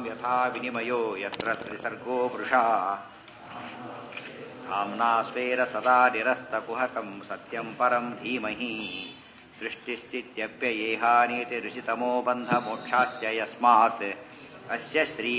यथा विनिमयो यत्र त्रिसर्गो वृषा धाम्ना स्वेर सदा निरस्तकुहकम् सत्यम् परम् धीमहि सृष्टिस्थित्यप्ययेहानीतिऋषितमो बन्धमोक्षाश्च यस्मात् अस्य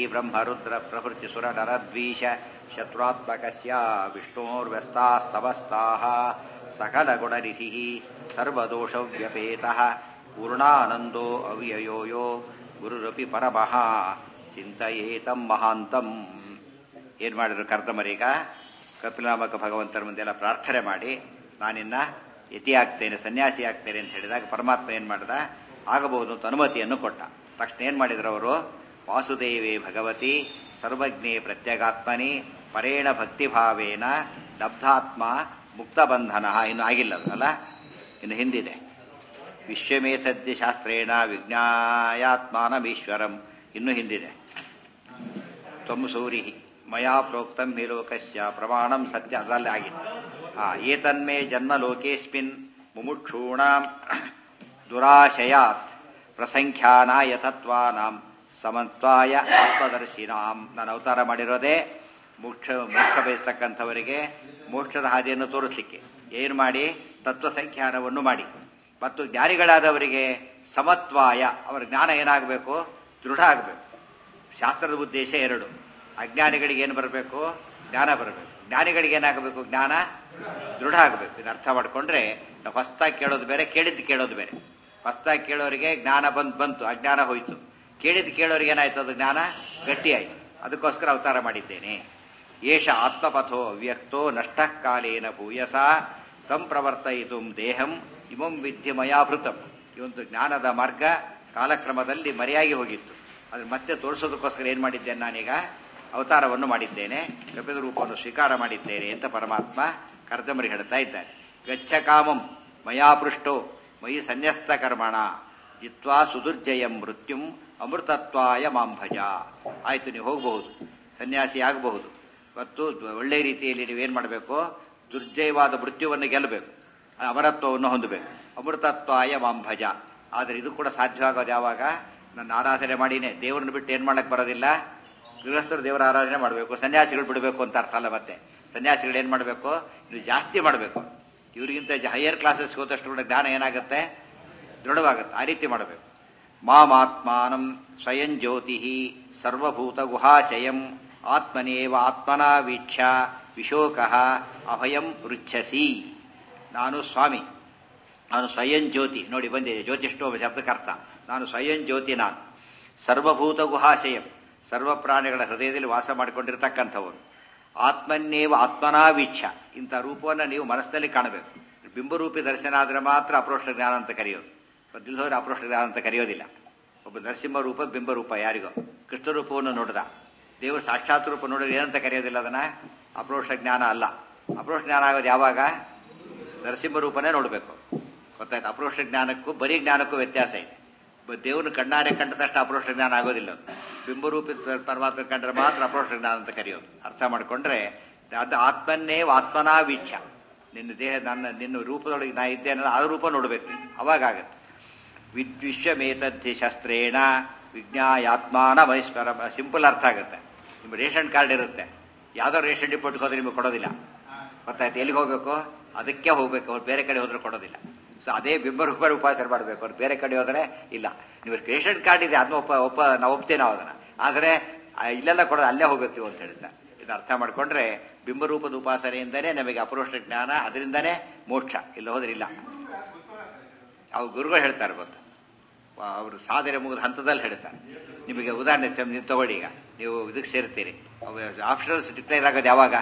श्रीब्रह्मरुद्रप्रभृतिसुरनरद्वीष शत्रुत्मकस्य विष्णोर्व्यस्तास्तवस्ताः सकलगुणनिधिः सर्वदोषव्यपेतः पूर्णानन्दो अव्ययो यो ಗುರುರಪಿ ಪರಮಃ ಚಿಂತೆಯೇತಂ ಮಹಾಂತಂ ಏನ್ ಮಾಡಿದ್ರು ಕರ್ದಮರೀಗ ಕಪಿಲಾಮಕ ಭಗವಂತರ ಮುಂದೆಲ್ಲ ಪ್ರಾರ್ಥನೆ ಮಾಡಿ ನಾನಿನ್ನ ಯತಿ ಆಗ್ತೇನೆ ಸನ್ಯಾಸಿ ಆಗ್ತೇನೆ ಅಂತ ಹೇಳಿದಾಗ ಪರಮಾತ್ಮ ಏನ್ ಮಾಡಿದ ಆಗಬಹುದು ಅಂತ ಅನುಮತಿಯನ್ನು ಕೊಟ್ಟ ತಕ್ಷಣ ಏನ್ ಮಾಡಿದ್ರು ಅವರು ವಾಸುದೇವೇ ಭಗವತಿ ಸರ್ವಜ್ಞೇ ಪ್ರತ್ಯಗಾತ್ಮನಿ ಪರೇಣ ಭಕ್ತಿಭಾವೇನ ಲಬ್ಧಾತ್ಮ ಮುಕ್ತಬಂಧನ ಇನ್ನು ಆಗಿಲ್ಲ ಅಲ್ಲ ಇನ್ನು ಹಿಂದಿದೆ ವಿಶ್ವಮೇಥದ್ಯ ಶಾಸ್ತ್ರೇಣ ವಿಜ್ಞಾಯಾತ್ಮಾನಮೀಶ್ವರಂ ಇನ್ನು ಹಿಂದಿದೆ ತ್ವಂ ಸೂರಿ ಮಯಾ ಪ್ರೋಕ್ತಂ ಹಿ ಲೋಕಸ್ಯ ಪ್ರಮಾಣಂ ಸತ್ಯ ಅದರಲ್ಲಿ ಆಗಿತ್ತು ಆ ಏತನ್ಮೇ ಜನ್ಮ ಲೋಕೇಸ್ಮಿನ್ ಮುಮುಕ್ಷೂಣಾಂ ದುರಾಶಯಾತ್ ಪ್ರಸಂಖ್ಯಾನಾಯ ತತ್ವಾನಾಂ ಸಮತ್ವಾಯ ಆತ್ಮದರ್ಶಿನಾಂ ನಾನು ಅವತಾರ ಮಾಡಿರೋದೇ ಮೋಕ್ಷ ಮೋಕ್ಷ ಬಯಸ್ತಕ್ಕಂಥವರಿಗೆ ಮೋಕ್ಷದ ಹಾದಿಯನ್ನು ತೋರಿಸಲಿಕ್ಕೆ ಏನು ಮಾಡಿ ತತ್ವ ಸಂಖ್ಯಾನವನ್ನು ಮಾಡಿ ಮತ್ತು ಜ್ಞಾನಿಗಳಾದವರಿಗೆ ಸಮತ್ವಾಯ ಅವರ ಜ್ಞಾನ ಏನಾಗಬೇಕು ದೃಢ ಆಗಬೇಕು ಶಾಸ್ತ್ರದ ಉದ್ದೇಶ ಎರಡು ಅಜ್ಞಾನಿಗಳಿಗೆ ಏನು ಬರಬೇಕು ಜ್ಞಾನ ಬರಬೇಕು ಜ್ಞಾನಿಗಳಿಗೆ ಏನಾಗಬೇಕು ಜ್ಞಾನ ದೃಢ ಆಗಬೇಕು ಇದು ಅರ್ಥ ಮಾಡ್ಕೊಂಡ್ರೆ ನಾವು ಫಸ್ಟಾಗಿ ಕೇಳೋದು ಬೇರೆ ಕೇಳಿದ್ದು ಕೇಳೋದು ಬೇರೆ ಫಸ್ಟಾಗಿ ಕೇಳೋರಿಗೆ ಜ್ಞಾನ ಬಂದ್ ಬಂತು ಅಜ್ಞಾನ ಹೋಯ್ತು ಕೇಳಿದ್ದು ಕೇಳೋರಿಗೆ ಏನಾಯ್ತು ಅದು ಜ್ಞಾನ ಗಟ್ಟಿ ಆಯ್ತು ಅದಕ್ಕೋಸ್ಕರ ಅವತಾರ ಮಾಡಿದ್ದೇನೆ ಏಷ ಆತ್ಮಪಥೋ ಅವ್ಯಕ್ತೋ ನಷ್ಟ ಕಾಲೇನ ಭೂಯಸ ತಂ ಪ್ರವರ್ತಯಿತು ದೇಹಂ ಇಮಂ ವಿದ್ಯೆ ಮಯಾಭೃತಂ ಈ ಒಂದು ಜ್ಞಾನದ ಮಾರ್ಗ ಕಾಲಕ್ರಮದಲ್ಲಿ ಮರೆಯಾಗಿ ಹೋಗಿತ್ತು ಅದ್ರ ಮತ್ತೆ ತೋರಿಸೋದಕ್ಕೋಸ್ಕರ ಏನ್ ಮಾಡಿದ್ದೇನೆ ನಾನೀಗ ಅವತಾರವನ್ನು ಮಾಡಿದ್ದೇನೆ ಕಪಿಲ ರೂಪವನ್ನು ಸ್ವೀಕಾರ ಮಾಡಿದ್ದೇನೆ ಅಂತ ಪರಮಾತ್ಮ ಕರ್ದಮರಿ ಹೇಳ್ತಾ ಇದ್ದಾರೆ ಗಚ್ಚ ಕಾಮಂ ಮಯಾಪೃಷ್ಟೋ ಮಯಿ ಸನ್ಯಸ್ತ ಕರ್ಮಣ ಜಿತ್ವಾ ಸುದುರ್ಜಯಂ ಮೃತ್ಯುಂ ಅಮೃತತ್ವಾಯ ಮಾಂಭಜ ಆಯ್ತು ನೀವು ಹೋಗಬಹುದು ಸನ್ಯಾಸಿ ಆಗಬಹುದು ಮತ್ತು ಒಳ್ಳೆ ರೀತಿಯಲ್ಲಿ ನೀವೇನ್ ಮಾಡಬೇಕು ದುರ್ಜಯವಾದ ಮೃತ್ಯುವನ್ನು ಗೆಲ್ಲಬೇಕು ಅಮರತ್ವವನ್ನು ಹೊಂದಬೇಕು ಅಮೃತತ್ವಾಯ ಮಾಂಭಜ ಆದರೆ ಇದು ಕೂಡ ಸಾಧ್ಯವಾಗೋದು ಯಾವಾಗ ನನ್ನ ಆರಾಧನೆ ಮಾಡಿನೇ ದೇವರನ್ನು ಬಿಟ್ಟು ಏನ್ ಮಾಡಕ್ ಬರೋದಿಲ್ಲ ಗೃಹಸ್ಥರು ದೇವರ ಆರಾಧನೆ ಮಾಡಬೇಕು ಸನ್ಯಾಸಿಗಳು ಬಿಡಬೇಕು ಅಂತ ಅರ್ಥ ಅಲ್ಲ ಮತ್ತೆ ಸನ್ಯಾಸಿಗಳು ಏನ್ ಮಾಡಬೇಕು ಇದು ಜಾಸ್ತಿ ಮಾಡಬೇಕು ಇವರಿಗಿಂತ ಹೈಯರ್ ಕ್ಲಾಸಸ್ ಹೋದಷ್ಟು ಕೂಡ ಜ್ಞಾನ ಏನಾಗುತ್ತೆ ದೃಢವಾಗುತ್ತೆ ಆ ರೀತಿ ಮಾಡಬೇಕು ಮಾಮಾತ್ಮಾನಂ ಸ್ವಯಂ ಜ್ಯೋತಿ ಸರ್ವಭೂತ ಗುಹಾಶಯಂ ಆತ್ಮನೇವ ಆತ್ಮನಾ ವೀಕ್ಷ ವಿಶೋಕ ಅಭಯಂ ಪೃಚ್ಛಸಿ ನಾನು ಸ್ವಾಮಿ ನಾನು ಸ್ವಯಂ ಜ್ಯೋತಿ ನೋಡಿ ಬಂದಿದೆ ಜ್ಯೋತಿಷ್ಠೋಮ ಶಬ್ದಕ್ಕರ್ಥ ನಾನು ಸ್ವಯಂ ಜ್ಯೋತಿ ನಾನು ಸರ್ವಭೂತ ಗುಹಾಶಯಂ ಸರ್ವ ಪ್ರಾಣಿಗಳ ಹೃದಯದಲ್ಲಿ ವಾಸ ಮಾಡಿಕೊಂಡಿರ್ತಕ್ಕಂಥವರು ಆತ್ಮನ್ನೇವ ಆತ್ಮನಾ ವೀಕ್ಷ ಇಂಥ ರೂಪವನ್ನು ನೀವು ಮನಸ್ಸಿನಲ್ಲಿ ಕಾಣಬೇಕು ಬಿಂಬರೂಪಿ ದರ್ಶನ ಆದರೆ ಮಾತ್ರ ಅಪ್ರೋಷ್ಟ ಜ್ಞಾನ ಅಂತ ಕರೆಯೋದು ದಿಲ್ದವರು ಅಪ್ರೋಷ್ಟ ಜ್ಞಾನ ಅಂತ ಕರೆಯೋದಿಲ್ಲ ಒಬ್ಬ ನರಸಿಂಹ ರೂಪ ಬಿಂಬರೂಪ ಯಾರಿಗೋ ಕೃಷ್ಣ ರೂಪವನ್ನು ನೋಡಿದ ದೇವರು ಸಾಕ್ಷಾತ್ ರೂಪ ನೋಡಿದ್ರೆ ಏನಂತ ಕರೆಯೋದಿಲ್ಲ ಅದನ್ನ ಅಪ್ರೋಷ್ಟ ಜ್ಞಾನ ಅಲ್ಲ ಅಪ್ರೋಷ್ಟ ಜ್ಞಾನ ಆಗೋದು ಯಾವಾಗ ನರಸಿಂಹ ರೂಪನೇ ನೋಡಬೇಕು ಗೊತ್ತಾಯ್ತು ಅಪ್ರೋಷ್ಟ ಜ್ಞಾನಕ್ಕೂ ಬರೀ ಜ್ಞಾನಕ್ಕೂ ವ್ಯತ್ಯಾಸ ಇದೆ ದೇವ್ರನ್ನ ಕಣ್ಣಾರೆ ಕಂಡ ತಕ್ಷಣ ಅಪ್ರೋಷ್ಟ ಜ್ಞಾನ ಆಗೋದಿಲ್ಲ ಅದು ಬಿಂಬರೂಪಿ ಪರಮಾತ್ಮ ಕಂಡ್ರೆ ಮಾತ್ರ ಅಪ್ರೋಷ್ಟ ಜ್ಞಾನ ಅಂತ ಕರೆಯೋದು ಅರ್ಥ ಮಾಡ್ಕೊಂಡ್ರೆ ಅದು ಆತ್ಮನ್ನೇ ಆತ್ಮನಾ ವೀಕ್ಷ ನಿನ್ನ ದೇಹ ನನ್ನ ನಿನ್ನ ರೂಪದೊಳಗೆ ನಾ ಇದ್ದೇನಲ್ಲ ಆ ರೂಪ ನೋಡ್ಬೇಕು ನೀನು ಅವಾಗ ಆಗತ್ತೆ ವಿಶ್ವಮೇತದ್ಧಿ ಶಸ್ತ್ರೇಣ ವಿಜ್ಞಾಯಾತ್ಮಾನ ಮಹೇಶ್ವರ ಸಿಂಪಲ್ ಅರ್ಥ ಆಗುತ್ತೆ ನಿಮ್ಮ ರೇಷನ್ ಕಾರ್ಡ್ ಇರುತ್ತೆ ಯಾವ್ದೋ ರೇಷನ್ ಡಿಪೋಟ್ಗೆ ಹೋದ್ರೆ ನಿಮಗೆ ಕೊಡೋದಿಲ್ಲ ಗೊತ್ತಾಯ್ತು ಎಲ್ಲಿಗೆ ಹೋಗ್ಬೇಕು ಅದಕ್ಕೆ ಹೋಗ್ಬೇಕು ಅವ್ರು ಬೇರೆ ಕಡೆ ಹೋದ್ರೆ ಕೊಡೋದಿಲ್ಲ ಸೊ ಅದೇ ಬಿಂಬರೂಪ ಉಪಾಸನೆ ಮಾಡಬೇಕು ಅವ್ರು ಬೇರೆ ಕಡೆ ಹೋದ್ರೆ ಇಲ್ಲ ನೀವು ರೇಷನ್ ಕಾರ್ಡ್ ಇದೆ ಅದನ್ನ ಒಪ್ಪ ಒಪ್ಪ ನಾವು ಒಪ್ತೇವೆ ನಾವು ಅದನ್ನ ಆದ್ರೆ ಇಲ್ಲೆಲ್ಲ ಕೊಡೋದು ಅಲ್ಲೇ ಹೋಗ್ಬೇಕು ನೀವು ಅಂತ ಹೇಳಿದ್ದ ಇದು ಅರ್ಥ ಮಾಡ್ಕೊಂಡ್ರೆ ಬಿಂಬರೂಪದ ಉಪಾಸನೆಯಿಂದನೇ ನಮಗೆ ಅಪರೋಷ್ಟ ಜ್ಞಾನ ಅದರಿಂದನೇ ಮೋಕ್ಷ ಇಲ್ಲ ಹೋದ್ರೆ ಇಲ್ಲ ಅವು ಗುರುಗಳು ಹೇಳ್ತಾರೆ ಗೊತ್ತು ಅವರು ಸಾಧನೆ ಮುಗಿದ ಹಂತದಲ್ಲಿ ಹೇಳ್ತಾರೆ ನಿಮಗೆ ಉದಾಹರಣೆ ನೀವು ತಗೊಳ್ಳಿ ಈಗ ನೀವು ಇದಕ್ಕೆ ಸೇರ್ತೀರಿ ಆಪ್ಷನಲ್ಸ್ ಡಿಕ್ಲೇರ್ ಆಗೋದು ಯಾವಾಗ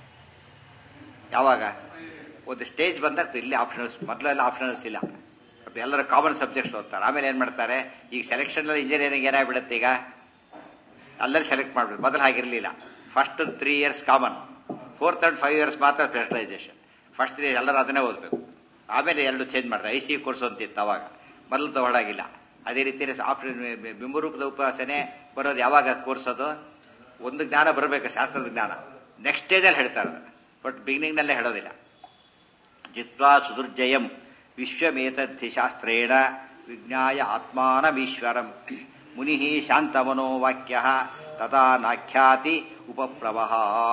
ಯಾವಾಗ ಒಂದು ಸ್ಟೇಜ್ ಬಂದಾಗ ಇಲ್ಲಿ ಆಪ್ಷನಲ್ಸ್ ಮೊದಲೆಲ್ಲ ಆಪ್ಷನಲ್ಸ್ ಇಲ್ಲ ಅದು ಎಲ್ಲರ ಕಾಮನ್ ಸಬ್ಜೆಕ್ಟ್ಸ್ ಓದ್ತಾರೆ ಆಮೇಲೆ ಏನ್ ಮಾಡ್ತಾರೆ ಈಗ ಸೆಲೆಕ್ಷನ್ ಇಂಜಿನಿಯರಿಂಗ್ ಏನಾಗ್ಬಿಡುತ್ತೆ ಈಗ ಎಲ್ಲರೂ ಸೆಲೆಕ್ಟ್ ಮಾಡ್ಬೇಕು ಮೊದಲು ಹಾಗಿರ್ಲಿಲ್ಲ first three years common fourth and five years ಮಾತ್ರ ಸ್ಪೆಷಲೈಸೇಷನ್ ಫಸ್ಟ್ ತ್ರೀ ಎಲ್ಲರೂ ಅದನ್ನೇ ಓದಬೇಕು ಆಮೇಲೆ ಎರಡು ಚೇಂಜ್ ಮಾಡ್ತಾರೆ ಐ ಸಿ ಕೋರ್ಸ್ ಅಂತಿತ್ತು ಅವಾಗ ಮೊದಲು ತಗೊಳಾಗಿಲ್ಲ ಅದೇ ರೀತಿ ಆಪ್ಷನ್ ಬಿಂಬರೂಪದ ಉಪಾಸನೆ ಬರೋದು ಯಾವಾಗ ಕೋರ್ಸ್ ಅದು ಒಂದು ಜ್ಞಾನ ಬರಬೇಕು ಶಾಸ್ತ್ರದ ಜ್ಞಾನ ನೆಕ್ಸ್ಟ್ ಸ್ಟೇಜಲ್ಲಿ ಹೇಳ್ತಾರೆ ಬಟ್ ಬಿಗಿನಿಂಗ್ ನಲ್ಲೇ ಹೇಳೋದಿಲ್ಲ ಜಿತ್ವಾ ಸುದುರ್ಜಯಂ ವಿಶ್ವಮೇತದ್ಧಿ ಶಾಸ್ತ್ರೇಣ ವಿಜ್ಞಾಯ ಆತ್ಮಾನಮೀಶ್ವರಂ ಮುನಿ ಶಾಂತಮನೋ ವಾಕ್ಯ ತಥಾ ನಾಖ್ಯಾತಿ ಉಪಪ್ರವಹ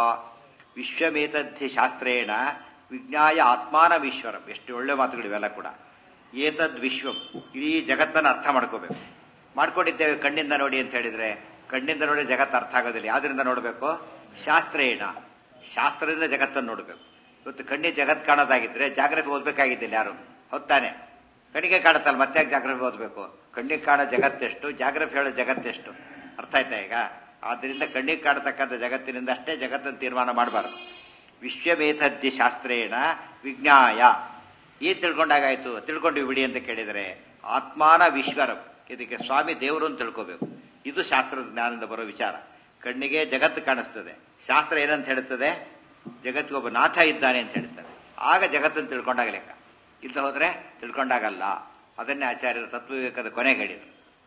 ವಿಶ್ವಮೇತದ್ಧಿ ಶಾಸ್ತ್ರೇಣ ವಿಜ್ಞಾಯ ಆತ್ಮಾನವೀಶ್ವರಂ ಎಷ್ಟು ಒಳ್ಳೆ ಮಾತುಗಳು ಇವೆಲ್ಲ ಕೂಡ ಏತದ್ ವಿಶ್ವಂ ಇಡೀ ಜಗತ್ತನ್ನು ಅರ್ಥ ಮಾಡ್ಕೋಬೇಕು ಮಾಡ್ಕೊಂಡಿದ್ದೇವೆ ಕಣ್ಣಿಂದ ನೋಡಿ ಅಂತ ಹೇಳಿದ್ರೆ ಕಣ್ಣಿಂದ ನೋಡಿ ಜಗತ್ತು ಅರ್ಥ ಆಗೋದಿಲ್ಲ ಯಾವ್ದ್ರಿಂದ ನೋಡಬೇಕು ಶಾಸ್ತ್ರೇಣ ಶಾಸ್ತ್ರದಿಂದ ಜಗತ್ತನ್ನು ನೋಡಬೇಕು ಇವತ್ತು ಕಣ್ಣಿಗೆ ಜಗತ್ ಕಾಣೋದಾಗಿದ್ರೆ ಜಾಗ್ರಫಿ ಓದ್ಬೇಕಾಗಿದ್ದಿಲ್ಲ ಯಾರು ಹೊತ್ತಾನೆ ಕಣ್ಣಿಗೆ ಕಾಣುತ್ತಲ್ಲ ಮತ್ತೆ ಜಾಗ್ರಫಿ ಓದ್ಬೇಕು ಕಣ್ಣಿಗೆ ಕಾಣೋ ಜಗತ್ತೆಷ್ಟು ಜಾಗ್ರಫಿ ಹೇಳೋ ಜಗತ್ತೆಷ್ಟು ಅರ್ಥ ಆಯ್ತಾ ಈಗ ಆದ್ರಿಂದ ಕಣ್ಣಿಗೆ ಕಾಣತಕ್ಕಂಥ ಜಗತ್ತಿನಿಂದ ಅಷ್ಟೇ ಜಗತ್ತನ್ನು ತೀರ್ಮಾನ ಮಾಡಬಾರದು ವಿಶ್ವಮೇಧದ್ಯ ಶಾಸ್ತ್ರೇಣ ವಿಜ್ಞಾಯ ಏನ್ ತಿಳ್ಕೊಂಡಾಗಾಯ್ತು ತಿಳ್ಕೊಂಡ್ವಿ ಬಿಡಿ ಅಂತ ಕೇಳಿದರೆ ಆತ್ಮಾನ ವಿಶ್ವರಂ ಇದಕ್ಕೆ ಸ್ವಾಮಿ ದೇವರು ಅಂತ ತಿಳ್ಕೋಬೇಕು ಇದು ಶಾಸ್ತ್ರದ ಜ್ಞಾನದಿಂದ ಬರೋ ವಿಚಾರ ಕಣ್ಣಿಗೆ ಜಗತ್ತು ಕಾಣಿಸ್ತದೆ ಶಾಸ್ತ್ರ ಏನಂತ ಹೇಳುತ್ತದೆ ಜಗತ್ತಿಗೆ ಒಬ್ಬ ನಾಥ ಇದ್ದಾನೆ ಅಂತ ಹೇಳ್ತಾರೆ ಆಗ ಜಗತ್ತನ್ನು ತಿಳ್ಕೊಂಡಾಗ ಲೆಕ್ಕ ಇಲ್ಲ ಹೋದ್ರೆ ತಿಳ್ಕೊಂಡಾಗಲ್ಲ ಅದನ್ನೇ ಆಚಾರ್ಯರ ತತ್ವವಿವೇಕದ ಕೊನೆಗೆ ಹೇಳಿದರು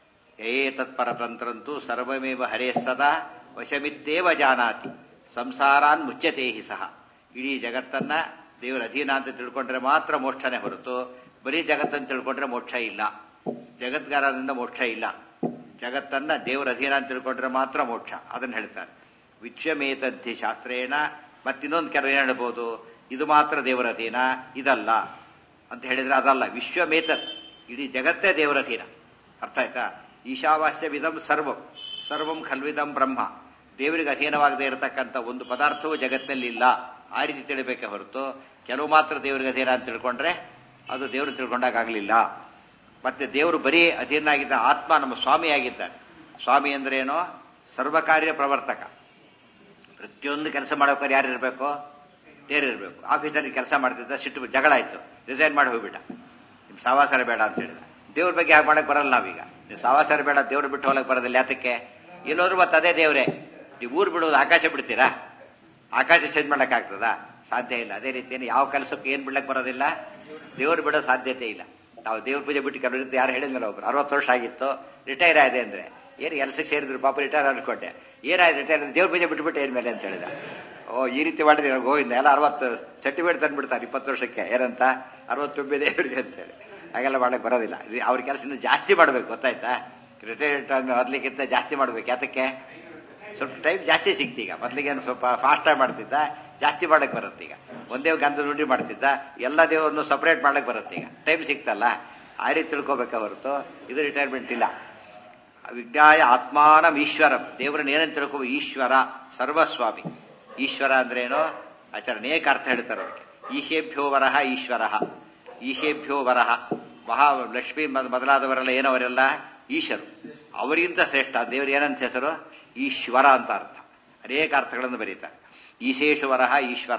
ಏ ತತ್ಪರತಂತ್ರಂತೂ ಸರ್ವಮೇವ ಹರೇ ಸದಾ ವಶಮಿತ್ತೇವ ಜಾನಾತಿ ಸಂಸಾರಾನ್ ಮುಚ್ಚತೆ ಹಿ ಸಹ ಇಡೀ ಜಗತ್ತನ್ನ ದೇವರ ಅಧೀನ ಅಂತ ತಿಳ್ಕೊಂಡ್ರೆ ಮಾತ್ರ ಮೋಕ್ಷನೇ ಹೊರತು ಬರೀ ಜಗತ್ತನ್ನು ತಿಳ್ಕೊಂಡ್ರೆ ಮೋಕ್ಷ ಇಲ್ಲ ಜಗತ್ಗಾರದಿಂದ ಮೋಕ್ಷ ಇಲ್ಲ ಜಗತ್ತನ್ನ ದೇವರ ಅಧೀನ ಅಂತ ತಿಳ್ಕೊಂಡ್ರೆ ಮಾತ್ರ ಮೋಕ್ಷ ಅದನ್ನ ಹೇಳ್ತಾರೆ ವಿಶ್ವಮೇತದ್ಧಿ ಶಾಸ್ತ್ರೇಣ ಮತ್ತಿನ್ನೊಂದು ಕೆಲವು ಏನ್ ಹೇಳ್ಬೋದು ಇದು ಮಾತ್ರ ದೇವರ ಅಧೀನ ಇದಲ್ಲ ಅಂತ ಹೇಳಿದ್ರೆ ಅದಲ್ಲ ವಿಶ್ವಮೇತತ್ ಇಡೀ ಜಗತ್ತೇ ದೇವರ ಅಧೀನ ಅರ್ಥ ಆಯ್ತಾ ಈಶಾವಾಸ್ಯ ವಿಧಂ ಸರ್ವಂ ಸರ್ವಂ ಖಲ್ವಿದಂ ಬ್ರಹ್ಮ ದೇವರಿಗೆ ಅಧೀನವಾಗದೇ ಇರತಕ್ಕಂಥ ಒಂದು ಪದಾರ್ಥವೂ ಜಗತ್ತಿನಲ್ಲಿ ಇಲ್ಲ ಆ ರೀತಿ ತಿಳಿಬೇಕೆ ಹೊರತು ಕೆಲವು ಮಾತ್ರ ದೇವರಿಗೆ ಅಧೀನ ಅಂತ ತಿಳ್ಕೊಂಡ್ರೆ ಅದು ದೇವರು ತಿಳ್ಕೊಂಡಾಗಲಿಲ್ಲ ಮತ್ತೆ ದೇವರು ಬರೀ ಅಧೀನಾಗಿದ್ದ ಆತ್ಮ ನಮ್ಮ ಸ್ವಾಮಿಯಾಗಿದ್ದಾನೆ ಸ್ವಾಮಿ ಅಂದ್ರೆ ಏನೋ ಸರ್ವಕಾರ್ಯ ಪ್ರವರ್ತಕ ಪ್ರತಿಯೊಂದು ಕೆಲಸ ಮಾಡೋಕೆ ಯಾರು ಇರಬೇಕು ದೇವರಿರ್ಬೇಕು ಆಫೀಸಲ್ಲಿ ಕೆಲಸ ಮಾಡ್ತಿದ್ದ ಸಿಟ್ಟು ಜಗಳ ಆಯ್ತು ರಿಸೈನ್ ಮಾಡಿ ಹೋಗ್ಬಿಟ್ಟ ನಿಮ್ ಸಾವಾಸರ ಬೇಡ ಅಂತ ಹೇಳಿದ ದೇವ್ರ ಬಗ್ಗೆ ಹಾಗೆ ಮಾಡಕ್ ಬರಲ್ಲ ನಾವೀಗ ನೀವು ಸಾವಾಸರ ಬೇಡ ದೇವ್ರು ಬಿಟ್ಟು ಹೋಗಕ್ ಬರೋದಿಲ್ಲ ಯಾತಕ್ಕೆ ಎಲ್ಲೋದ್ರು ಮತ್ತೆ ಅದೇ ದೇವ್ರೆ ನೀವು ಊರು ಬಿಡೋದು ಆಕಾಶ ಬಿಡ್ತೀರಾ ಆಕಾಶ ಚೇಂಜ್ ಮಾಡಕ್ ಆಗ್ತದಾ ಸಾಧ್ಯ ಇಲ್ಲ ಅದೇ ರೀತಿಯಲ್ಲಿ ಯಾವ ಕೆಲಸಕ್ಕೆ ಏನ್ ಬಿಡ್ಲಕ್ ಬರೋದಿಲ್ಲ ದೇವ್ರು ಬಿಡೋ ಸಾಧ್ಯತೆ ಇಲ್ಲ ನಾವು ದೇವ್ರ ಪೂಜೆ ಬಿಟ್ಟು ಕೆಲವರಿಂದ ಯಾರು ಹೇಳಿದ್ನಲ್ಲ ಒಬ್ರು ಅರವತ್ತು ವರ್ಷ ಆಗಿತ್ತು ರಿಟೈರ್ ಆಗಿದೆ ಅಂದ್ರೆ ಏನು ಕೆಲಸಕ್ಕೆ ಸೇರಿದ್ರು ಪಾಪ ರಿಟೈರ್ ಅನ್ಕೊಂಡೆ ಏನಾಯ್ತು ರಿಟೈರ್ ದೇವ್ರ ಪೂಜೆ ಬಿಟ್ಬಿಟ್ಟು ಏನ್ ಮೇಲೆ ಅಂತ ಹೇಳಿದ ಓ ಈ ರೀತಿ ಮಾಡಿದ್ರೆ ಗೋವಿಂದ ಎಲ್ಲ ಅರವತ್ತು ಸರ್ಟಿಫಿಕೇಟ್ ತಂದ್ಬಿಡ್ತಾರೆ ಇಪ್ಪತ್ತು ವರ್ಷಕ್ಕೆ ಏನಂತ ಅರವತ್ತು ತುಂಬಿ ದೇವರಿಗೆ ಅಂತೇಳಿ ಹಾಗೆಲ್ಲ ಮಾಡಕ್ ಬರೋದಿಲ್ಲ ಅವ್ರ ಕೆಲಸ ಇನ್ನು ಜಾಸ್ತಿ ಮಾಡ್ಬೇಕು ಗೊತ್ತಾಯ್ತಾ ರಿಟೈರ್ಡ್ ಮೊದ್ಲಿಕ್ಕಿಂತ ಜಾಸ್ತಿ ಮಾಡ್ಬೇಕು ಯಾತಕ್ಕೆ ಸ್ವಲ್ಪ ಟೈಮ್ ಜಾಸ್ತಿ ಸಿಕ್ತೀಗ ಮೊದ್ಲಿಗೆ ಸ್ವಲ್ಪ ಫಾಸ್ಟ್ ಆಗಿ ಮಾಡ್ತಿದ್ದ ಜಾಸ್ತಿ ಮಾಡಕ್ ಬರುತ್ತೆ ಈಗ ಒಂದೇ ಗಂಧ ನುಡಿ ಮಾಡ್ತಿದ್ದ ಎಲ್ಲ ದೇವರನ್ನು ಸಪರೇಟ್ ಮಾಡಕ್ ಬರುತ್ತೆ ಈಗ ಟೈಮ್ ಸಿಕ್ತಲ್ಲ ಆ ರೀತಿ ತಿಳ್ಕೊಬೇಕ ಹೊರತು ಇದು ರಿಟೈರ್ಮೆಂಟ್ ಇಲ್ಲ ವಿಜ್ಞಾಯ ಆತ್ಮಾನಂ ಈಶ್ವರಂ ದೇವರನ್ನ ಏನಂತ ತಿಳ್ಕೊ ಈಶ್ವರ ಸರ್ವಸ್ವಾಮಿ ಈಶ್ವರ ಅಂದ್ರೇನು ಆಚಾರ ಅನೇಕ ಅರ್ಥ ಹೇಳ್ತಾರೆ ಅದಕ್ಕೆ ಈಶೇಭ್ಯೋ ವರಹ ಈಶ್ವರ ಈಶೇಭ್ಯೋ ವರಹ ಮಹಾ ಲಕ್ಷ್ಮಿ ಮೊದಲಾದವರೆಲ್ಲ ಏನವರೆಲ್ಲ ಈಶರು ಅವರಿಗಿಂತ ಶ್ರೇಷ್ಠ ದೇವರು ಏನಂತ ಹೆಸರು ಈಶ್ವರ ಅಂತ ಅರ್ಥ ಅನೇಕ ಅರ್ಥಗಳನ್ನು ಬರೀತಾರೆ ಈಶೇಶ್ವರ ಈಶ್ವರ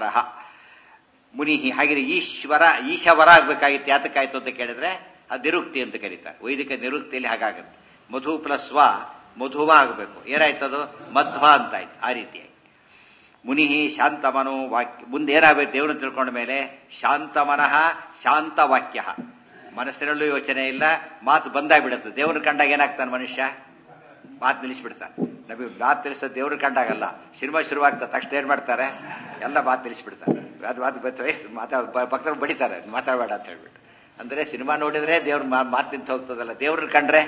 ಮುನಿ ಹಾಗೆ ಈಶ್ವರ ಈಶವರ ಆಗ್ಬೇಕಾಗಿತ್ತು ಯಾತಕ್ಕಾಯ್ತು ಅಂತ ಕೇಳಿದ್ರೆ ಅದು ನಿರುಕ್ತಿ ಅಂತ ಕರೀತಾರೆ ವೈದಿಕ ನಿರುಕ್ತಿಯಲ್ಲಿ ಹಾಗಾಗುತ್ತೆ ಮಧು ಪ್ಲಸ್ ವ ಮಧುವ ಆಗಬೇಕು ಏನಾಯ್ತದು ಮಧ್ವ ಅಂತ ಆಯ್ತು ಆ ರೀತಿಯಾಗಿ ಮುನಿ ಶಾಂತಮನೋ ವಾಕ್ಯ ಮುಂದೆ ಏನಾಗಬೇಕು ದೇವರನ್ನು ತಿಳ್ಕೊಂಡ ಮೇಲೆ ಶಾಂತಮನಃ ಶಾಂತ ವಾಕ್ಯ ಮನಸ್ಸಿನಲ್ಲೂ ಯೋಚನೆ ಇಲ್ಲ ಮಾತು ಬಂದಾಗ್ಬಿಡುತ್ತೆ ದೇವ್ರನ್ನ ಕಂಡಾಗ ಏನಾಗ್ತಾನೆ ಮನುಷ್ಯ ಮಾತು ನಿಲ್ಲಿಸ್ಬಿಡ್ತಾನೆ ನಮಗೆ ಮಾತು ತಿಳಿಸೋ ದೇವ್ರು ಕಂಡಾಗಲ್ಲ ಸಿನಿಮಾ ಶುರುವಾಗ್ತದೆ ತಕ್ಷಣ ಏನ್ ಮಾಡ್ತಾರೆ ಎಲ್ಲ ಮಾತು ನಿಲ್ಲಿಸ್ಬಿಡ್ತಾರೆ ಅದು ಮಾತು ಬರ್ತವೆ ಮಾತಾ ಭಕ್ತರು ಬಡಿತಾರೆ ಮಾತಾಡಬೇಡ ಅಂತ ಹೇಳ್ಬಿಟ್ಟು ಅಂದ್ರೆ ಸಿನಿಮಾ ನೋಡಿದ್ರೆ ದೇವ್ರ ಮಾತು ನಿಂತು ಹೋಗ್ತದಲ್ಲ ದೇವ್ರನ್ನ ಕಂಡ್ರೆ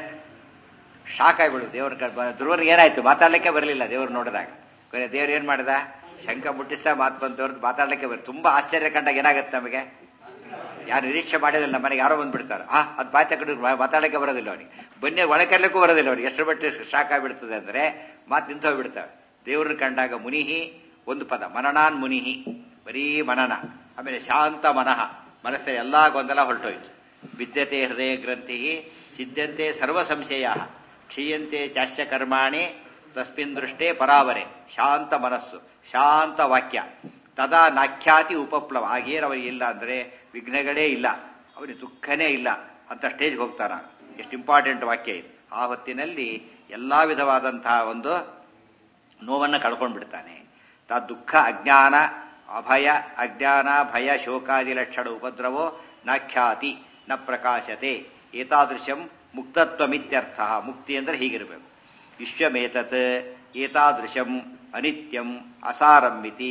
ಶಾಕ್ ಆಗ್ಬಿಡು ದೇವ್ರ ಧ್ರುವನಿಗೆ ಏನಾಯ್ತು ಮಾತಾಡ್ಲಿಕ್ಕೆ ಬರಲಿಲ್ಲ ದೇವ್ರು ನೋಡಿದಾಗ ದೇವ್ರು ಏನ್ ಮಾಡಿದ ಶಂಕ ಮುಟ್ಟಿಸ್ತಾ ಮಾತು ಬಂತವ್ರದ್ದು ಮಾತಾಡ್ಲಿಕ್ಕೆ ಬರ್ ತುಂಬಾ ಆಶ್ಚರ್ಯ ಕಂಡಾಗ ಏನಾಗುತ್ತೆ ನಮಗೆ ಯಾರು ನಿರೀಕ್ಷೆ ಮಾಡಿದಿಲ್ಲ ನಮ್ಮ ಮನೆಗೆ ಯಾರೋ ಬಂದ್ಬಿಡ್ತಾರೆ ಹಾ ಅದು ಬಾಯ್ತ ಕಡೆ ಮಾತಾಡಲಿಕ್ಕೆ ಬರೋದಿಲ್ಲ ಅವನಿಗೆ ಬನ್ನಿ ಒಳಕರ್ಲಿಕ್ಕೂ ಬರೋದಿಲ್ಲ ಅವನಿಗೆ ಎಷ್ಟು ಮಟ್ಟಿಗೆ ಶಾಕ್ ಆಗ್ಬಿಡ್ತದೆ ಅಂದ್ರೆ ಮಾತು ನಿಂತು ಹೋಗ್ಬಿಡ್ತವೆ ದೇವ್ರನ್ನ ಕಂಡಾಗ ಮುನಿಹಿ ಒಂದು ಪದ ಮನನಾನ್ ಮುನಿಹಿ ಬರೀ ಮನನ ಆಮೇಲೆ ಶಾಂತ ಮನಃ ಮನಸ್ಸಲ್ಲಿ ಎಲ್ಲಾ ಗೊಂದಲ ಹೊರಟೋಯ್ತು ವಿದ್ಯತೆ ಹೃದಯ ಗ್ರಂಥಿ ಸಿದ್ಧಂತೆ ಸರ್ವ ಸಂಶಯ ಕ್ಷೀಯಂತೆ ಚಾಶ್ಯ ಕರ್ಮಾಣಿ ತಸ್ಮಿನ್ ದೃಷ್ಟೇ ಪರಾವರೆ ಶಾಂತ ಮನಸ್ಸು ಶಾಂತ ವಾಕ್ಯ ತದಾ ನಾಖ್ಯಾತಿ ಉಪಪ್ಲವ ಆಗೇನವ ಇಲ್ಲ ಅಂದ್ರೆ ವಿಘ್ನಗಳೇ ಇಲ್ಲ ಅವನಿಗೆ ದುಃಖನೇ ಇಲ್ಲ ಅಂತ ಸ್ಟೇಜ್ಗೆ ಹೋಗ್ತಾನ ಎಷ್ಟು ಇಂಪಾರ್ಟೆಂಟ್ ವಾಕ್ಯ ಇದು ಆ ಹೊತ್ತಿನಲ್ಲಿ ಎಲ್ಲಾ ವಿಧವಾದಂತಹ ಒಂದು ನೋವನ್ನು ಕಳ್ಕೊಂಡು ಬಿಡ್ತಾನೆ ತಾ ದುಃಖ ಅಜ್ಞಾನ ಅಭಯ ಅಜ್ಞಾನ ಭಯ ಶೋಕಾದಿ ಲಕ್ಷಣ ಉಪದ್ರವೋ ನಾಖ್ಯಾತಿ ನ ಪ್ರಕಾಶತೆ ಏತಾದೃಶಂ ಮುಕ್ತತ್ವಮಿತ್ಯರ್ಥ ಮುಕ್ತಿ ಅಂದ್ರೆ ಹೀಗಿರಬೇಕು ವಿಶ್ವಮೇತತ್ ಏತಾದೃಶಂ ಅನಿತ್ಯಂ ಅಸಾರಂ ಇತಿ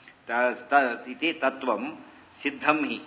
ಇತಿ ತತ್ವಂ ಸಿದ್ಧಂ ಹಿ